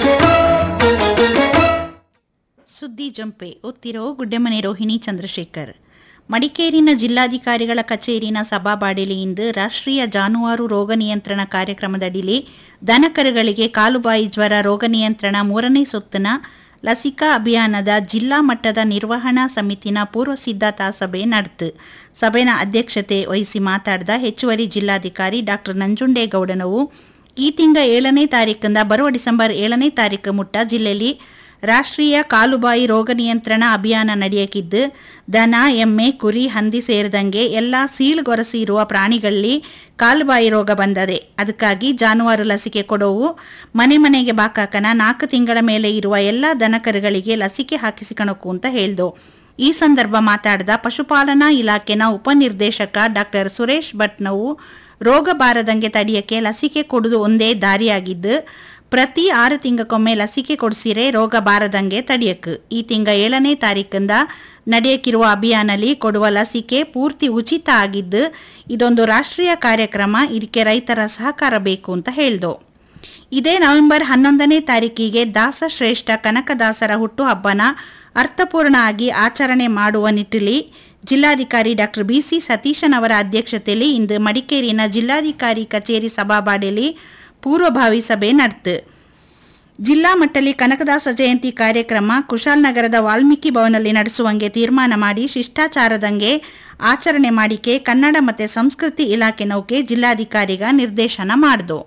ಸುದ್ದಿ ಜಂಪೆ ಒತ್ತಿರೋ ಗುಡ್ಡೆಮನೆ ರೋಹಿಣಿ ಚಂದ್ರಶೇಖರ್ ಮಡಿಕೇರಿನ ಜಿಲ್ಲಾಧಿಕಾರಿಗಳ ಕಚೇರಿನ ಸಭಾಬಾಡಿಲಿ ಇಂದು ರಾಷ್ಟ್ರೀಯ ಜಾನುವಾರು ರೋಗ ನಿಯಂತ್ರಣ ಕಾರ್ಯಕ್ರಮದಡಿಲಿ ದನಕರುಗಳಿಗೆ ಕಾಲುಬಾಯಿ ಜ್ವರ ರೋಗ ನಿಯಂತ್ರಣ ಮೂರನೇ ಸುತ್ತಿನ ಲಸಿಕಾ ಅಭಿಯಾನದ ಜಿಲ್ಲಾ ಮಟ್ಟದ ನಿರ್ವಹಣಾ ಸಮಿತಿನ ಪೂರ್ವ ಸಿದ್ಧತಾ ಸಭೆ ನಡೆತು ಸಭೆನ ಅಧ್ಯಕ್ಷತೆ ವಹಿಸಿ ಮಾತಾಡಿದ ಹೆಚ್ಚುವರಿ ಜಿಲ್ಲಾಧಿಕಾರಿ ಡಾಕ್ಟರ್ ನಂಜುಂಡೇಗೌಡನವು ಈ ತಿಂಗ ಏಳನೇ ತಾರೀಕಿಂದ ಬರುವ ಡಿಸೆಂಬರ್ ಏಳನೇ ತಾರೀಕು ಮುಟ್ಟ ಜಿಲ್ಲೆಯಲ್ಲಿ ರಾಷ್ಟ್ರೀಯ ಕಾಲುಬಾಯಿ ರೋಗ ನಿಯಂತ್ರಣ ಅಭಿಯಾನ ನಡೆಯಕಿದ್ದು ದನ ಎಮ್ಮೆ ಕುರಿ ಹಂದಿ ಸೇರಿದಂಗೆ ಎಲ್ಲ ಸೀಳುಗೊರಸಿ ಇರುವ ಪ್ರಾಣಿಗಳಲ್ಲಿ ಕಾಲುಬಾಯಿ ರೋಗ ಬಂದದೆ ಅದಕ್ಕಾಗಿ ಜಾನುವಾರು ಲಸಿಕೆ ಕೊಡೋವು ಮನೆ ಮನೆಗೆ ಬಾಕಾಕನ ನಾಲ್ಕು ತಿಂಗಳ ಮೇಲೆ ಇರುವ ಎಲ್ಲ ದನಕರುಗಳಿಗೆ ಲಸಿಕೆ ಹಾಕಿಸಿಕಣಕು ಅಂತ ಹೇಳ್ದು ಈ ಸಂದರ್ಭ ಮಾತಾಡಿದ ಪಶುಪಾಲನಾ ಇಲಾಖೆನ ಉಪನಿರ್ದೇಶಕ ಡಾಕ್ಟರ್ ಸುರೇಶ್ ಭಟ್ನವು ರೋಗ ಬಾರದಂಗೆ ತಡೆಯಕ್ಕೆ ಲಸಿಕೆ ಕೊಡುವುದು ಒಂದೇ ದಾರಿಯಾಗಿದ್ದು ಪ್ರತಿ ಆರು ತಿಂಗಕ್ಕೊಮ್ಮೆ ಲಸಿಕೆ ಕೊಡಿಸಿರೆ ರೋಗ ಬಾರದಂಗೆ ತಡೆಯಕ್ಕೆ ಈ ತಿಂಗ ಏಳನೇ ತಾರೀಕಿಂದ ನಡೆಯಕ್ಕಿರುವ ಅಭಿಯಾನಲ್ಲಿ ಕೊಡುವ ಲಸಿಕೆ ಪೂರ್ತಿ ಉಚಿತ ಆಗಿದ್ದು ಇದೊಂದು ರಾಷ್ಟ್ರೀಯ ಕಾರ್ಯಕ್ರಮ ಇದಕ್ಕೆ ರೈತರ ಸಹಕಾರ ಬೇಕು ಅಂತ ಹೇಳ್ದು ಇದೇ ನವೆಂಬರ್ ಹನ್ನೊಂದನೇ ತಾರೀಕಿಗೆ ದಾಸಶ್ರೇಷ್ಠ ಕನಕದಾಸರ ಹುಟ್ಟುಹಬ್ಬನ ಅರ್ಥಪೂರ್ಣ ಆಗಿ ಆಚರಣೆ ಮಾಡುವ ನಿಟ್ಟಿನಲ್ಲಿ ಜಿಲ್ಲಾಧಿಕಾರಿ ಡಾಕ್ಟರ್ ಬಿಸಿ ಸತೀಶನ್ ಅವರ ಅಧ್ಯಕ್ಷತೆಯಲ್ಲಿ ಇಂದು ಮಡಿಕೇರಿನ ಜಿಲ್ಲಾಧಿಕಾರಿ ಕಚೇರಿ ಸಭಾಬಾಡಿಯಲ್ಲಿ ಪೂರ್ವಭಾವಿ ಸಭೆ ನಡೆತು ಜಿಲ್ಲಾ ಮಟ್ಟದಲ್ಲಿ ಕನಕದಾಸ ಜಯಂತಿ ಕಾರ್ಯಕ್ರಮ ಕುಶಾಲನಗರದ ವಾಲ್ಮೀಕಿ ಭವನಲ್ಲಿ ನಡೆಸುವಂಗೆ ತೀರ್ಮಾನ ಮಾಡಿ ಶಿಷ್ಟಾಚಾರದಂಗೆ ಆಚರಣೆ ಮಾಡಿಕೆ ಕನ್ನಡ ಮತ್ತು ಸಂಸ್ಕೃತಿ ಇಲಾಖೆ ನೌಕೆ ಜಿಲ್ಲಾಧಿಕಾರಿಗ ನಿರ್ದೇಶನ ಮಾಡಿದು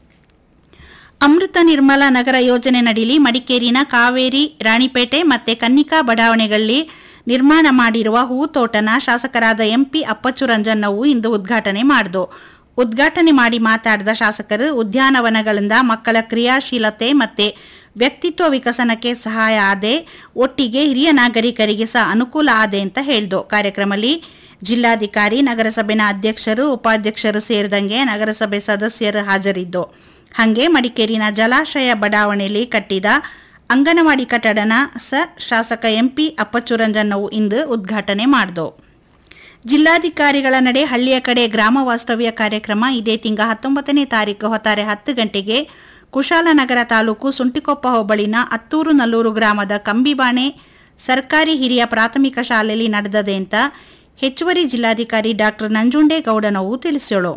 ಅಮೃತ ನಿರ್ಮಲ ನಗರ ಯೋಜನೆ ನಡಿಲಿ ಮಡಿಕೇರಿನ ಕಾವೇರಿ ರಾಣಿಪೇಟೆ ಮತ್ತೆ ಕನ್ನಿಕಾ ಬಡಾವಣೆಗಳಲ್ಲಿ ನಿರ್ಮಾಣ ಮಾಡಿರುವ ಹೂತೋಟನ ಶಾಸಕರಾದ ಎಂಪಿ ಅಪ್ಪಚ್ಚು ರಂಜನ್ನವು ಇಂದು ಉದ್ಘಾಟನೆ ಮಾಡಿದು ಉದ್ಘಾಟನೆ ಮಾಡಿ ಮಾತಾಡಿದ ಶಾಸಕರು ಉದ್ಯಾನವನಗಳಿಂದ ಮಕ್ಕಳ ಕ್ರಿಯಾಶೀಲತೆ ಮತ್ತೆ ವ್ಯಕ್ತಿತ್ವ ವಿಕಸನಕ್ಕೆ ಸಹಾಯ ಆದೆ ಒಟ್ಟಿಗೆ ಹಿರಿಯ ನಾಗರಿಕರಿಗೆ ಸಹ ಅನುಕೂಲ ಆದೆ ಅಂತ ಹೇಳ್ದು ಕಾರ್ಯಕ್ರಮದಲ್ಲಿ ಜಿಲ್ಲಾಧಿಕಾರಿ ನಗರಸಭೆನ ಅಧ್ಯಕ್ಷರು ಉಪಾಧ್ಯಕ್ಷರು ಸೇರಿದಂಗೆ ನಗರಸಭೆ ಸದಸ್ಯರು ಹಾಜರಿದ್ದು ಹಾಗೆ ಮಡಿಕೇರಿನ ಜಲಾಶಯ ಬಡಾವಣೆಯಲ್ಲಿ ಕಟ್ಟಿದ ಅಂಗನವಾಡಿ ಕಟ್ಟಡನ ಸ ಶಾಸಕ ಎಂಪಿ ಅಪ್ಪಚ್ಚುರಂಜನ್ನವು ಇಂದು ಉದ್ಘಾಟನೆ ಮಾಡಿದವು ಜಿಲ್ಲಾಧಿಕಾರಿಗಳ ನಡೆ ಹಳ್ಳಿಯ ಕಡೆ ಗ್ರಾಮ ವಾಸ್ತವ್ಯ ಕಾರ್ಯಕ್ರಮ ಇದೇ ತಿಂಗ ಹತ್ತೊಂಬತ್ತನೇ ತಾರೀಕು ಹೊತ್ತಾರೆ ಹತ್ತು ಗಂಟೆಗೆ ಕುಶಾಲನಗರ ತಾಲೂಕು ಸುಂಟಿಕೊಪ್ಪ ಹೋಬಳಿನ ಅತ್ತೂರು ನಲ್ಲೂರು ಗ್ರಾಮದ ಕಂಬಿಬಾಣೆ ಸರ್ಕಾರಿ ಹಿರಿಯ ಪ್ರಾಥಮಿಕ ಶಾಲೆಯಲ್ಲಿ ನಡೆದದೆ ಅಂತ ಹೆಚ್ಚುವರಿ ಜಿಲ್ಲಾಧಿಕಾರಿ ಡಾಕ್ಟರ್ ನಂಜುಂಡೇಗೌಡನವು ತಿಳಿಸೋಳು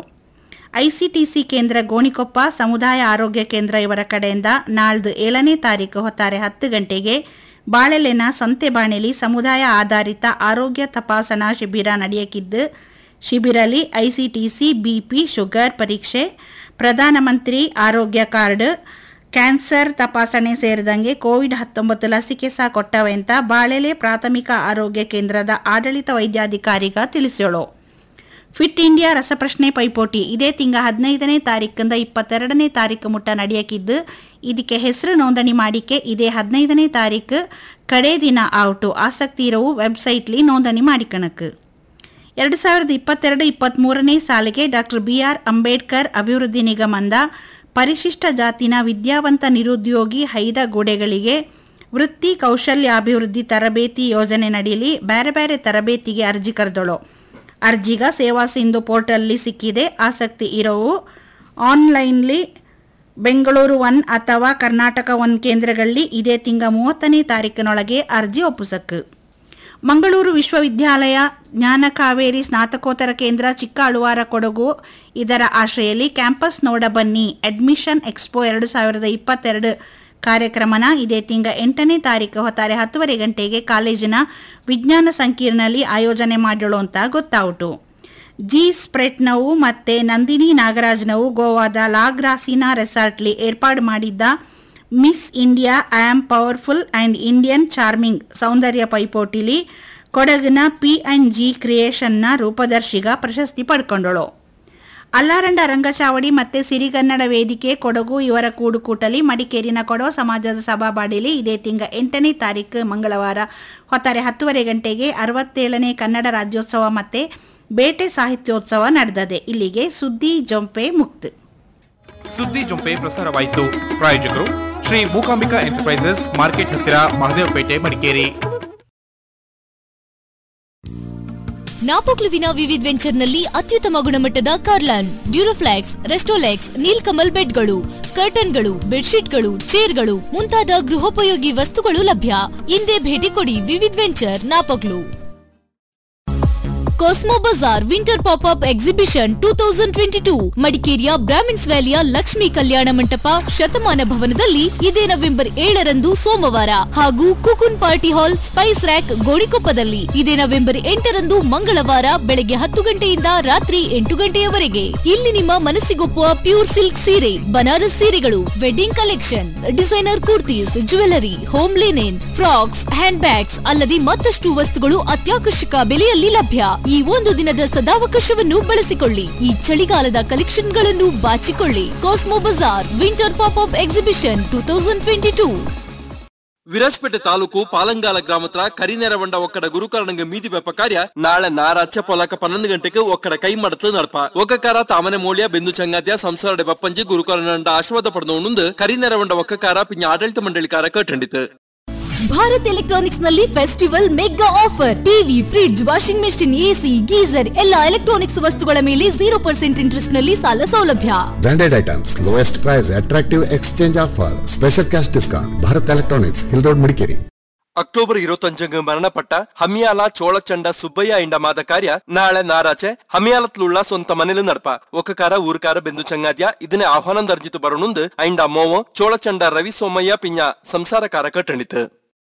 ಐಸಿಟಿಸಿ ಕೇಂದ್ರ ಗೋಣಿಕೊಪ್ಪ ಸಮುದಾಯ ಆರೋಗ್ಯ ಕೇಂದ್ರ ಇವರ ಕಡೆಯಿಂದ ನಾಳ್ದು ಏಳನೇ ತಾರೀಕು ಹೊತ್ತಾರೆ ಹತ್ತು ಗಂಟೆಗೆ ಬಾಳೆಲೆನ ಸಂತೆಬಾಣೆಲಿ ಸಮುದಾಯ ಆಧಾರಿತ ಆರೋಗ್ಯ ತಪಾಸಣಾ ಶಿಬಿರ ನಡೆಯಕಿದ್ದು ಶಿಬಿರಲ್ಲಿ ಐಸಿಟಿಸಿ ಬಿಪಿ ಶುಗರ್ ಪರೀಕ್ಷೆ ಪ್ರಧಾನಮಂತ್ರಿ ಆರೋಗ್ಯ ಕಾರ್ಡ್ ಕ್ಯಾನ್ಸರ್ ತಪಾಸಣೆ ಸೇರಿದಂಗೆ ಕೋವಿಡ್ ಹತ್ತೊಂಬತ್ತು ಲಸಿಕೆ ಸಹ ಕೊಟ್ಟವೆ ಅಂತ ಬಾಳೆಲೆ ಪ್ರಾಥಮಿಕ ಆರೋಗ್ಯ ಕೇಂದ್ರದ ಆಡಳಿತ ವೈದ್ಯಾಧಿಕಾರಿಗ ತಿಳಿಸೋಳು ಫಿಟ್ ಇಂಡಿಯಾ ರಸಪ್ರಶ್ನೆ ಪೈಪೋಟಿ ಇದೇ ತಿಂಗ ಹದಿನೈದನೇ ತಾರೀಕಿಂದ ಇಪ್ಪತ್ತೆರಡನೇ ತಾರೀಕು ಮುಟ್ಟ ನಡೆಯಕಿದ್ದು ಇದಕ್ಕೆ ಹೆಸರು ನೋಂದಣಿ ಮಾಡಿಕೆ ಇದೇ ಹದಿನೈದನೇ ತಾರೀಕು ಕಡೇ ದಿನ ಔಟು ಆಸಕ್ತಿ ಇರೋವು ವೆಬ್ಸೈಟ್ಲಿ ನೋಂದಣಿ ಮಾಡಿಕಣಕ್ ಎರಡು ಸಾವಿರದ ಇಪ್ಪತ್ತೆರಡು ಇಪ್ಪತ್ತ್ಮೂರನೇ ಸಾಲಿಗೆ ಡಾಕ್ಟರ್ ಬಿಆರ್ ಅಂಬೇಡ್ಕರ್ ಅಭಿವೃದ್ಧಿ ನಿಗಮದ ಪರಿಶಿಷ್ಟ ಜಾತಿನ ವಿದ್ಯಾವಂತ ನಿರುದ್ಯೋಗಿ ಹೈದ ಗೋಡೆಗಳಿಗೆ ವೃತ್ತಿ ಕೌಶಲ್ಯಾಭಿವೃದ್ಧಿ ತರಬೇತಿ ಯೋಜನೆ ನಡೀಲಿ ಬೇರೆ ಬೇರೆ ತರಬೇತಿಗೆ ಅರ್ಜಿ ಕರೆದಳು ಅರ್ಜಿಗ ಸೇವಾ ಸಿಂಧು ಪೋರ್ಟಲ್ಲಿ ಸಿಕ್ಕಿದೆ ಆಸಕ್ತಿ ಇರೋವು ಆನ್ಲೈನ್ಲಿ ಬೆಂಗಳೂರು ಒನ್ ಅಥವಾ ಕರ್ನಾಟಕ ಒನ್ ಕೇಂದ್ರಗಳಲ್ಲಿ ಇದೇ ತಿಂಗ ಮೂವತ್ತನೇ ತಾರೀಕಿನೊಳಗೆ ಅರ್ಜಿ ಒಪ್ಪಿಸಕ್ಕೆ ಮಂಗಳೂರು ವಿಶ್ವವಿದ್ಯಾಲಯ ಜ್ಞಾನ ಕಾವೇರಿ ಸ್ನಾತಕೋತ್ತರ ಕೇಂದ್ರ ಚಿಕ್ಕ ಅಳುವಾರ ಕೊಡಗು ಇದರ ಆಶ್ರಯಲ್ಲಿ ಕ್ಯಾಂಪಸ್ ನೋಡ ಬನ್ನಿ ಅಡ್ಮಿಷನ್ ಎಕ್ಸ್ಪೋ ಎರಡು ಸಾವಿರದ ಇಪ್ಪತ್ತೆರಡು ಕಾರ್ಯಕ್ರಮನ ಇದೇ ತಿಂಗ ಎಂಟನೇ ತಾರೀಕು ಹೊತ್ತಾರೆ ಹತ್ತುವರೆ ಗಂಟೆಗೆ ಕಾಲೇಜಿನ ವಿಜ್ಞಾನ ಸಂಕೀರ್ಣಲ್ಲಿ ಆಯೋಜನೆ ಮಾಡಲು ಅಂತ ಗೊತ್ತಾಯಿತು ಜಿ ಸ್ಪ್ರೆಟ್ನವು ಮತ್ತೆ ನಂದಿನಿ ನಾಗರಾಜ್ನವು ಗೋವಾದ ಲಾಗ್ರಾಸಿನಾ ರೆಸಾರ್ಟ್ಲಿ ಏರ್ಪಾಡು ಮಾಡಿದ್ದ Miss India I am powerful and Indian charming ಸೌಂದರ್ಯ ಪೈಪೋಟಿಲಿ ಕೊಡಗಿನ ಪಿ ಅಂಡ್ ಜಿ ಕ್ರಿಯೇಷನ್ನ ರೂಪದರ್ಶಿಗ ಪ್ರಶಸ್ತಿ ಪಡ್ಕೊಂಡಳು ಅಲ್ಲಾರಂಡ ರಂಗಚಾವಡಿ ಮತ್ತೆ ಸಿರಿಗನ್ನಡ ವೇದಿಕೆ ಕೊಡಗು ಇವರ ಕೂಡುಕೂಟಲಿ ಮಡಿಕೇರಿನ ಕೊಡವ ಸಮಾಜದ ಸಭಾಬಾಡಿಲಿ ಇದೇ ತಿಂಗ ಎಂಟನೇ ತಾರೀಕು ಮಂಗಳವಾರ ಹೊತ್ತಾರೆ ಹತ್ತುವರೆ ಗಂಟೆಗೆ ಅರವತ್ತೇಳನೇ ಕನ್ನಡ ರಾಜ್ಯೋತ್ಸವ ಮತ್ತೆ ಬೇಟೆ ಸಾಹಿತ್ಯೋತ್ಸವ ನಡೆದದೆ ಇಲ್ಲಿಗೆ ಸುದ್ದಿ ಜೊಂಪೆ ಮುಕ್ತ ಸುದ್ದಿ ಜೊಂಪೆ ಪ್ರಸಾರವಾಯಿತು ಪ್ರಾಯೋಜಕರು ಶ್ರೀ ಮೂಕಾಂಬಿಕಾ ಎಂಟರ್ಪ್ರೈಸಸ್ ಮಾರ್ಕೆಟ್ ಹತ್ತಿರ ಮಹದೇವಪೇಟೆ ಮಡಿಕೇರಿ ನಾಪೋಕ್ಲುವಿನ ವಿವಿಧ್ ವೆಂಚರ್ನಲ್ಲಿ ಅತ್ಯುತ್ತಮ ಗುಣಮಟ್ಟದ ಕಾರ್ಲಾನ್ ಡ್ಯೂರೋಫ್ಲಾಕ್ಸ್ ರೆಸ್ಟೋಲೆಕ್ಸ್ ನೀಲ್ಕಮಲ್ ಬೆಡ್ಗಳು ಕರ್ಟನ್ಗಳು ಬೆಡ್ಶೀಟ್ಗಳು ಚೇರ್ಗಳು ಮುಂತಾದ ಗೃಹೋಪಯೋಗಿ ವಸ್ತುಗಳು ಲಭ್ಯ ಹಿಂದೆ ಭೇಟಿ ಕೊಡಿ Vividh venture Napoklu Cosmo bazaar winter pop up exhibition two thousand twenty two ಮಡಿಕೇರಿಯ ಬ್ರಾಹ್ಮಿನ್ಸ್ ವ್ಯಾಲಿಯ ಲಕ್ಷ್ಮೀ ಕಲ್ಯಾಣ ಮಂಟಪ ಶತಮಾನ ಭವನದಲ್ಲಿ ಇದೇ ನವೆಂಬರ್ ಏಳರಂದು ಸೋಮವಾರ ಹಾಗೂ ಕುಕುನ್ ಪಾರ್ಟಿ ಹಾಲ್ ಸ್ಪೈಸ್ ರ್ಯಾಕ್ ಗೋಣಿಕೊಪ್ಪದಲ್ಲಿ ಇದೇ ನವೆಂಬರ್ ಎಂಟರಂದು ಮಂಗಳವಾರ ಬೆಳಗ್ಗೆ ಹತ್ತು ಗಂಟೆಯಿಂದ ರಾತ್ರಿ ಎಂಟು ಗಂಟೆಯವರೆಗೆ ಇಲ್ಲಿ ನಿಮ್ಮ ಮನಸ್ಸಿಗೊಪ್ಪುವ ಪ್ಯೂರ್ ಸಿಲ್ಕ್ ಸೀರೆ ಬನಾರಸ್ ಸೀರೆಗಳು wedding collection designer kurtis jewellery home linen frocks hand bags ಅಲ್ಲದೆ ಮತ್ತಷ್ಟು ವಸ್ತುಗಳು ಅತ್ಯಾಕರ್ಷಕ ಬೆಲೆಯಲ್ಲಿ ಲಭ್ಯ ಈ ಒಂದು ದಿನದ ಸದಾವಕಾಶವನ್ನು ಬಳಸಿಕೊಳ್ಳಿ ಈ ಚಳಿಗಾಲದ ಕಲೆಕ್ಷನ್ಗಳನ್ನು ಬಾಚಿಕೊಳ್ಳಿ Cosmo bazaar winter pop up exhibition two thousand twenty two Virajpet taluk ಪಾಲಂಗಾಲ ಗ್ರಾಮತ್ರ ಕರಿನೆರವಂಡ ಒಕ್ಕಡ ಗುರುಕರಣಂಗ ಮೀದಿ ಬೆಪ್ಪ ಕಾರ್ಯ ನಾಳೆ ನಾರಾಚ ಪೊಲಕ ಪನ್ನೊಂದು ಗಂಟೆಗೆ ಒಕ್ಕಡ ಕೈ ಮಡತ್ಲು ನಡಪ ಒಕ್ಕಕಾರ ತಾಮನೆ ಮೋಳ್ಯ ಬೆಂದು ಚಂಗಾದ್ಯ ಸಂಸಾರಡೆ ಬಪ್ಪಂಜಿ ಗುರುಕರಣಂಡ ಆಶೀರ್ವಾದ ಪಡೆದವನುಂದು ಕರಿನೆರವಂಡ ಒಕ್ಕಕಾರ ಪಿಂಜ ಆಡಳಿತ ಮಂಡಳಿಕಾರ ಕಟ್ಟಂಡಿತು ಭಾರತ್ ಎಲೆಕ್ಟ್ರಾನಿಕ್ಸ್ ನಲ್ಲಿ festival mega offer TV fridge washing machine AC geyser ಎಲ್ಲಾ ಎಲೆಕ್ಟ್ರಾನಿಕ್ಸ್ ವಸ್ತುಗಳ ಮೇಲೆ ಜೀರೋ ಪರ್ಸೆಂಟ್ ಇಂಟ್ರೆಸ್ಟ್ ನಲ್ಲಿ ಸಾಲ ಸೌಲಭ್ಯ Branded items, lowest price, attractive exchange offer, special cash discount. Bharat Electronics, Hill Road, Mudikeri. October ഇരുപത്തഞ്ച് മരണപ്പെട്ട ഹമിയാല ചോളച്ചണ്ട സുബ്ബയ്യ ಇಂಡ ಮಾದ ಕಾರ್ಯ ನಾಳೆ ನಾರಾಚೆ ಹಮಿಯಾಲತ್ಲುಳ್ಳ ಸ್ವಂತ ಮನೇಲಿ ನಡಪ ಒಕ್ಕಕಾರ ಊರ್ಕಾರ ಬೆಂದು ಚಂಗಾದ್ಯ ಇದನ್ನೇ ಆಹ್ವಾನ ದರ್ಜಿತು ಬರೋಣುಂದು ಐಂಡ ಮೋವ ಚೋಳಚಂಡ ರವಿ ಸೋಮಯ್ಯ ಪಿಂಜ ಸಂಸಾರಕಾರ ಕಟ್ಟಣಿತು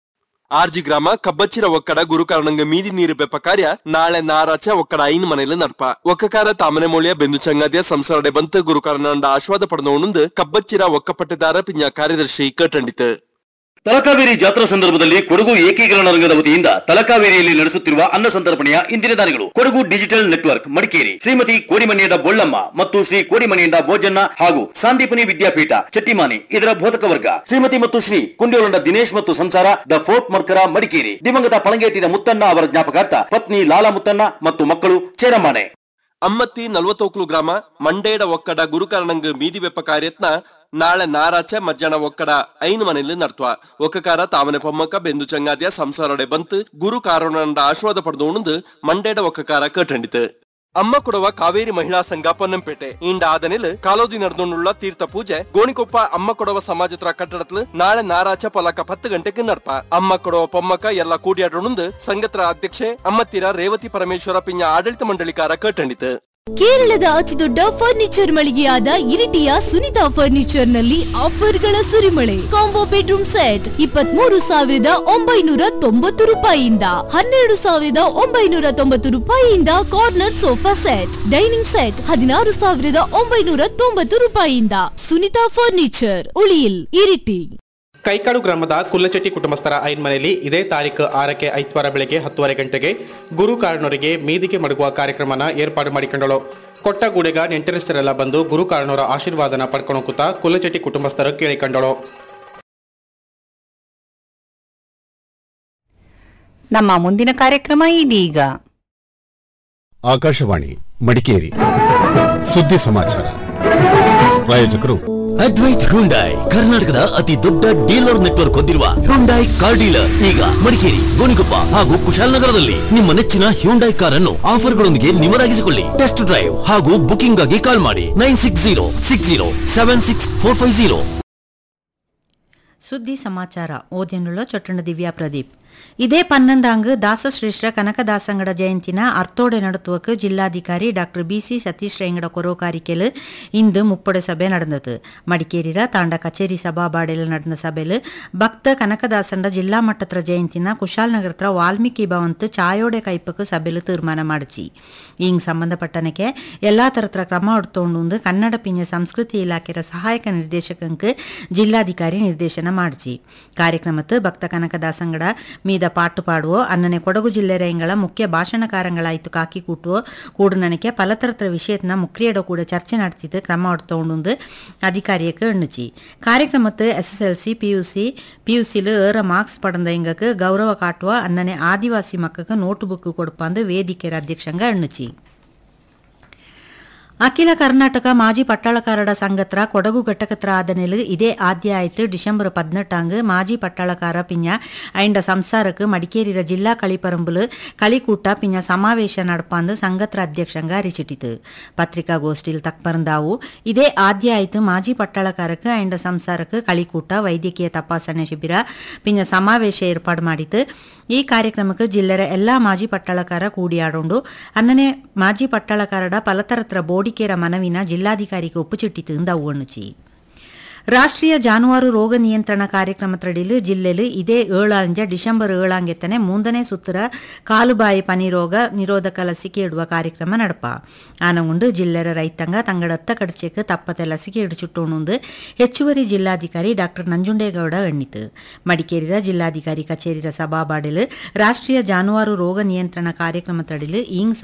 ಆರ್ಜಿ ಗ್ರಾಮ ಕಬ್ಬಚ್ಚಿರ ಒಕ್ಕಡ ಗುರುಕಾರಣಂಗ ಮೀದಿ ನೀರು ಬೆಪ್ಪ ಕಾರ್ಯ ನಾಳೆ ನಾರಾಚ ಒಕ್ಕಡ ಐನ್ ಮನೇಲಿ ನಡ್ಪ ಒಕ್ಕಕಾರ ತಾಮನೆ ಮೋಳಿಯ ಬೆಂದು ಚಂಗಾದ್ಯ ಸಂಸಾರಡೆ ಬಂತು ಗುರುಕಾರಣಂಡ ಆಶ್ವಾದ ಪಡೆದವನುಂದು ಕಬ್ಬಚ್ಚಿರ ಒಕ್ಕಪಟ್ಟೆದಾರ ಪಿಂಜ ಕಾರ್ಯದರ್ಶಿ ಕಟ್ಟಂಡಿತು ತಲಕಾವೇರಿ ಜಾತ್ರಾ ಸಂದರ್ಭದಲ್ಲಿ ಕೊಡಗು ಏಕೀಕರಣ ರಂಗದ ವತಿಯಿಂದ ತಲಕಾವೇರಿಯಲ್ಲಿ ನಡೆಸುತ್ತಿರುವ ಅನ್ನ ಸಂತರ್ಪಣೆಯ ಇಂದಿನ ದಾನಿಗಳು ಕೊಡಗು ಡಿಜಿಟಲ್ ನೆಟ್ವರ್ಕ್ ಮಡಿಕೇರಿ ಶ್ರೀಮತಿ ಕೋಡಿಮನಿಯದ ಬೊಳ್ಳಮ್ಮ ಮತ್ತು ಶ್ರೀ ಕೋಡಿಮನಿಯಿಂದ ಭೋಜನ್ನ ಹಾಗೂ ಸಾಂದೀಪನಿ ವಿದ್ಯಾಪೀಠ ಚಟ್ಟಿಮಾನಿ ಇದರ ಬೋಧಕ ವರ್ಗ ಶ್ರೀಮತಿ ಮತ್ತು ಶ್ರೀ ಕುಂಡಿಯೋಳಂಡ ದಿನೇಶ್ ಮತ್ತು ಸಂಸಾರ ದ ಫೋರ್ಟ್ ಮರ್ಕರ ಮಡಿಕೇರಿ ದಿವಂಗತ ಪಳಂಗೇಟಿನ ಮುತ್ತಣ್ಣ ಅವರ ಜ್ಞಾಪಕಾರ್ಥ ಪತ್ನಿ ಲಾಲಾ ಮುತ್ತಣ್ಣ ಮತ್ತು ಮಕ್ಕಳು ಚೇರಮಾನೆ ಅಮ್ಮತ್ತಿ ನಲ್ವತ್ತೋಕ್ಲು ಗ್ರಾಮ ಮಂಡೇಡ ಒಕ್ಕಡ ಗುರುಕಾರಣಂಗ ಮೀದಿ ಬೆಪ್ಪ ಕಾರ್ಯತ್ನ ನಾಳೆ ನಾರಾಚೆ ಮಧ್ಯಾಹ್ನ ಒಕ್ಕಡ ಐನು ಮನೆಯಲ್ಲಿ ನಡ್ತುವ ಒಕ್ಕಕಾರ ತಾವನೆ ಪೊಮ್ಮಕ್ಕ ಬೆಂದು ಚಂಗಾದಿಯ ಸಂಸಾರಡೆ ಬಂತು ಗುರು ಕಾರಣಂಡ ಆಶೀರ್ವಾದ ಪಡೆದು ಮಂಡೇಡ ಒಕ್ಕಕಾರ ಕೇಟಂಡಿತು ಅಮ್ಮ ಕೊಡುವ ಕಾವೇರಿ ಮಹಿಳಾ ಸಂಘ ಪೊನ್ನಂಪೇಟೆ ಇಂಡ ಆದನಿಲ್ ಕಾಲೋದಿ ನಡೆದುಳ್ಳ ತೀರ್ಥ ಪೂಜೆ ಗೋಣಿಕೊಪ್ಪ ಅಮ್ಮ ಕೊಡುವ ಸಮಾಜತ್ರ ಕಟ್ಟಡತ್ಲು ನಾಳೆ ನಾರಾಚ ಪಲಕ ಪತ್ತು ಗಂಟೆಗೆ ನಡ್ಪ ಅಮ್ಮ ಕೊಡುವ ಪೊಮ್ಮಕ್ಕ ಎಲ್ಲ ಕೂಡಿಯಾಡೋಣಂದು ಸಂಘತ್ರ ಅಧ್ಯಕ್ಷೆ ಅಮ್ಮತ್ತಿರ ರೇವತಿ ಪರಮೇಶ್ವರ ಪಿಂಜ ಆಡಳಿತ ಮಂಡಳಿಕಾರ ಕೇಟಂಡಿತು ಕೇರಳದ ಅತಿದೊಡ್ಡ ಫರ್ನಿಚರ್ ಮಳಿಗೆಯಾದ ಇರಿಟಿಯ ಸುನಿತಾ ಫರ್ನಿಚರ್ ನಲ್ಲಿ ಆಫರ್ಗಳ ಸುರಿಮಳೆ ಕಾಂಬೋ ಬೆಡ್ರೂಮ್ ಸೆಟ್ ಇಪ್ಪತ್ಮೂರು ಸಾವಿರದ ಒಂಬೈನೂರ ತೊಂಬತ್ತು ರೂಪಾಯಿಯಿಂದ ಹನ್ನೆರಡು ಸಾವಿರದ ಒಂಬೈನೂರ ತೊಂಬತ್ತು ರೂಪಾಯಿಯಿಂದ corner sofa set dining set ಹದಿನಾರು ಸಾವಿರದ ಒಂಬೈನೂರ ತೊಂಬತ್ತು ರೂಪಾಯಿಯಿಂದ ಸುನಿತಾ ಫರ್ನಿಚರ್ ಉಳಿಯಿಲ್ ಇರಿಟಿ ಕೈಕಾಡು ಗ್ರಾಮದ ಕುಲ್ಲಚೆಟ್ಟಿ ಕುಟುಂಬಸ್ಥರ ಐನ್ ಮನೆಯಲ್ಲಿ ಇದೇ ತಾರೀಕು ಆರಕ್ಕೆ ಐತವಾರ ಬೆಳಗ್ಗೆ ಹತ್ತುವರೆ ಗಂಟೆಗೆ ಗುರು ಕಾರಣರಿಗೆ ಮೀದಿಗೆ ಮಡಗುವ ಕಾರ್ಯಕ್ರಮನ ಏರ್ಪಾಡು ಮಾಡಿಕೊಂಡಳು ಕೊಟ್ಟಗೂಡೆಗ ನೆಂಟರಿಷ್ಟರೆಲ್ಲ ಬಂದು ಗುರು ಕಾರಣರ ಆಶೀರ್ವಾದನ ಪಡ್ಕೊಂಡು ಕೂತ ಕುಲ್ಲಚೆಟ್ಟಿ ಕುಟುಂಬಸ್ಥರು ಕೇಳಿಕೊಂಡಳು ನಮ್ಮ ಮುಂದಿನ ಕಾರ್ಯಕ್ರಮ ಇದೀಗ ಆಕಾಶವಾಣಿ ಮಡಿಕೇರಿ ಸುದ್ದಿ ಸಮಾಚಾರ ಪ್ರಾಯೋಜಕರು ಅದ್ವೈತ್ ಹುಂಡಾಯ್ ಕರ್ನಾಟಕದ ಅತಿ ದೊಡ್ಡ ಡೀಲರ್ ನೆಟ್ವರ್ಕ್ ಹೊಂದಿರುವ ಹುಂಡಾಯ್ ಕಾರ್ ಡೀಲರ್ ಈಗ ಮಡಿಕೇರಿ ಗೋಣಿಕೊಪ್ಪ ಹಾಗೂ ಕುಶಾಲನಗರದಲ್ಲಿ ನಿಮ್ಮ ನೆಚ್ಚಿನ ಹ್ಯುಂಡಾಯ್ ಕಾರ್ ಅನ್ನು ಆಫರ್ಗಳೊಂದಿಗೆ ನಿಮರಾಗಿಸಿಕೊಳ್ಳಿ ಟೆಸ್ಟ್ ಡ್ರೈವ್ ಹಾಗೂ ಬುಕಿಂಗ್ ಆಗಿ ಕಾಲ್ ಮಾಡಿ nine six zero six zero seven six four five zero ಸುದ್ದಿ ಸಮಾಚಾರ ಓದಿನುಳ್ಳ ಚೊಟ್ಟಣ ದಿವ್ಯಾ ಪ್ರದೀಪ್ ಇದೇ ಪನ್ನೊಂದಾಂಗ್ ದಾಸಶ್ರೇಷ್ಠ ಕನಕದಾಸಂಗಡ ಜಯಂತಿನ ಅರ್ತೋಡೆ ನಡத்துவக்கு ಜಿಲ್ಲಾಧಿಕಾರಿ ಡಾಕ್ಟರ್ ಬಿಸಿ ಸತೀಶ್ ರೇಂಗಡ ಕೊರೋಕಾರಿಕೆಲ್ ಇಂದು ಮುಪ್ಪಡೆ ಸಭೆ நடந்தது ಮಡಿಕೇರಿರ ತಾಂಡ ಕಚೇರಿ ಸಭಾಬಾಡೆಲ್ ನಡೆದ ಸಭೆಲ್ ಭಕ್ತ ಕನಕದಾಸಂಡ ಜಿಲ್ಲಾ ಮಟ್ಟತ್ರ ಜಯಂತಿನ ಕುಶಾಲನಗರತ್ರ ವಾಲ್ಮೀಕಿ ಭವಂತ್ ಚಾಯೋಡೆ ಕೈಪಕ್ಕೆ ಸಭೆಲ್ ತೀರ್ಮಾನ ಮಾಡಿಚಿ ಹಿಂಗ್ ಸಂಬಂಧಪಟ್ಟನಕ್ಕೆ ಎಲ್ಲಾ ತರತ್ರ ಕ್ರಮ எடுத்தோண்டு ಕನ್ನಡ ಪಿಂಜ ಸಂಸ್ಕೃತಿ ಇಲಾಖೆಯ ಸಹಾಯಕ ನಿರ್ದೇಶಕಂಕ್ ಜಿಲ್ಲಾಧಿಕಾರಿ ನಿರ್ದೇಶನ ಮಾಡಿಚಿ ಕಾರ್ಯಕ್ರಮತ್ತು ಭಕ್ತ ಕನಕದಾಸಂಗಡ ಮೀದ ಪಾಟು ಪಾಡುವೋ ಅನ್ನನೆ ಕೊಡಗು ಜಿಲ್ಲೆ ರೈಂಗಳ ಮುಖ್ಯ ಭಾಷಣಕಾರಂಗಳಾಯ್ತು ಕಾಕಿ ಕೂಟುವೋ ಕೂಡು ನನಗೆ ಪಲತರತ್ರ ವಿಷಯತ್ನ ಮುಕ್ರಿಯಡ ಕೂಡ ಚರ್ಚೆ ನಡೆತಿದ್ದು ಕ್ರಮ எடுத்தோண்டு அதிகாரியக்கு எண்ணுச்சு ಕಾರ್ಯಕ್ರಮத்து எஸ்எஸ்எல்சி பியூசி பியூசியில் ஏற மார்க்ஸ் படந்த எங்களுக்கு கௌரவ காட்டுவா அண்ணனே ஆதிவாசி மக்களுக்கு நோட்டு புக்கு கொடுப்பாந்து ವೇದಿಕೆ ಅಧ್ಯಕ್ಷಂಗ ಎಣ್ಣುಚಿ ಅಖಿಲ ಕರ್ನಾಟಕ ಮಾಜಿ ಪಟ್ಟಾಳಕಾರರ ಸಂಘತ್ರ ಕೊಡಗು ಘಟಕತ್ರ ಆದನೆಲು ಇದೇ ಆದ್ಯ ಆಯ್ತು ಡಿಸೆಂಬರ್ ಪದ್ನೆಟ್ಟಾಂಗ್ ಮಾಜಿ ಪಟ್ಟಾಳಕಾರ ಪಿಂಜ ಐಂಡ ಸಂಸಾರಕ್ಕೆ ಮಡಿಕೇರಿರ ಜಿಲ್ಲಾ ಕಳಿಪರಂಬುಲು ಕಳಿಕೂಟ ಪಿಂಜ ಸಮಾವೇಶ ನಡಪಾಂದು ಸಂಘತ್ರ ಅಧ್ಯಕ್ಷಂಗ ಅರಿಚಿಟ್ಟಿತು ಪತ್ರಿಕಾಗೋಷ್ಠಿಲ್ ತಕ್ಪರಂದಾವು ಇದೇ ಆದ್ಯ ಆಯ್ತು ಮಾಜಿ ಪಟ್ಟಾಳಕಾರಕ್ಕೆ ಐಂಡ ಸಂಸಾರಕ್ಕೆ ಕಳಿಕೂಟ ವೈದ್ಯಕೀಯ ತಪಾಸಣೆ ಶಿಬಿರ ಪಿಂಜ ಸಮಾವೇಶ ಏರ್ಪಾಡು ಮಾಡಿತು ಈ ಕಾರ್ಯಕ್ರಮಕ್ಕೆ ಜಿಲ್ಲೆರ ಎಲ್ಲಾ ಮಾಜಿ ಪಟ್ಟಾಳಕಾರ ಕೂಡಿಯಾಡೊಂಡು ಅನ್ನನೆ ಮಾಜಿ ಪಟ್ಟಾಳಕಾರಡ ಪಲತರತ್ರ ಬೋಡಿಕೆರ ಮನವಿನ ಜಿಲ್ಲಾಧಿಕಾರಿಗೆ ಒಪ್ಪುಚಿಟ್ಟಿತು ಅವು ಅಣ್ಣುಚಿ ರಾಷ್ಟ್ರೀಯ ಜಾನುವಾರು ರೋಗ ನಿಯಂತ್ರಣ ಕಾರ್ಯಕ್ರಮತ್ರಡಿಲು ಜಿಲ್ಲೆಲು ಇದೇ ಏಳಾಂಜ ಡಿಸೆಂಬರ್ ಏಳಾಂಗೆತ್ತನೆ ಮೂಂದನೇ ಸುತ್ತರ ಕಾಲುಬಾಯಿ ಪನಿ ರೋಗ ನಿರೋಧಕ ಲಸಿಕೆ ಇಡುವ ಕಾರ್ಯಕ್ರಮ ನಡಪ ಆನಗುಂಡು ಜಿಲ್ಲೆರ ರೈತಾಂಗ ತಂಗಡತ್ತ ಕಡಚೆಕ್ ತಪ್ಪತೆ ಲಸಿಕೆ ಇಡುಚುಟ್ಟೋಣುಂದು ಹೆಚ್ಚುವರಿ ಜಿಲ್ಲಾಧಿಕಾರಿ ಡಾಕ್ಟರ್ ನಂಜುಂಡೇಗೌಡ ಎಣ್ಣಿತು ಮಡಿಕೇರಿಯ ಜಿಲ್ಲಾಧಿಕಾರಿ ಕಚೇರಿಯ ಸಭಾಬಾಡಿಲು ರಾಷ್ಟ್ರೀಯ ಜಾನುವಾರು ರೋಗ ನಿಯಂತ್ರಣ ಕಾರ್ಯಕ್ರಮತ್ರಡಿಲು ಇಂಗ್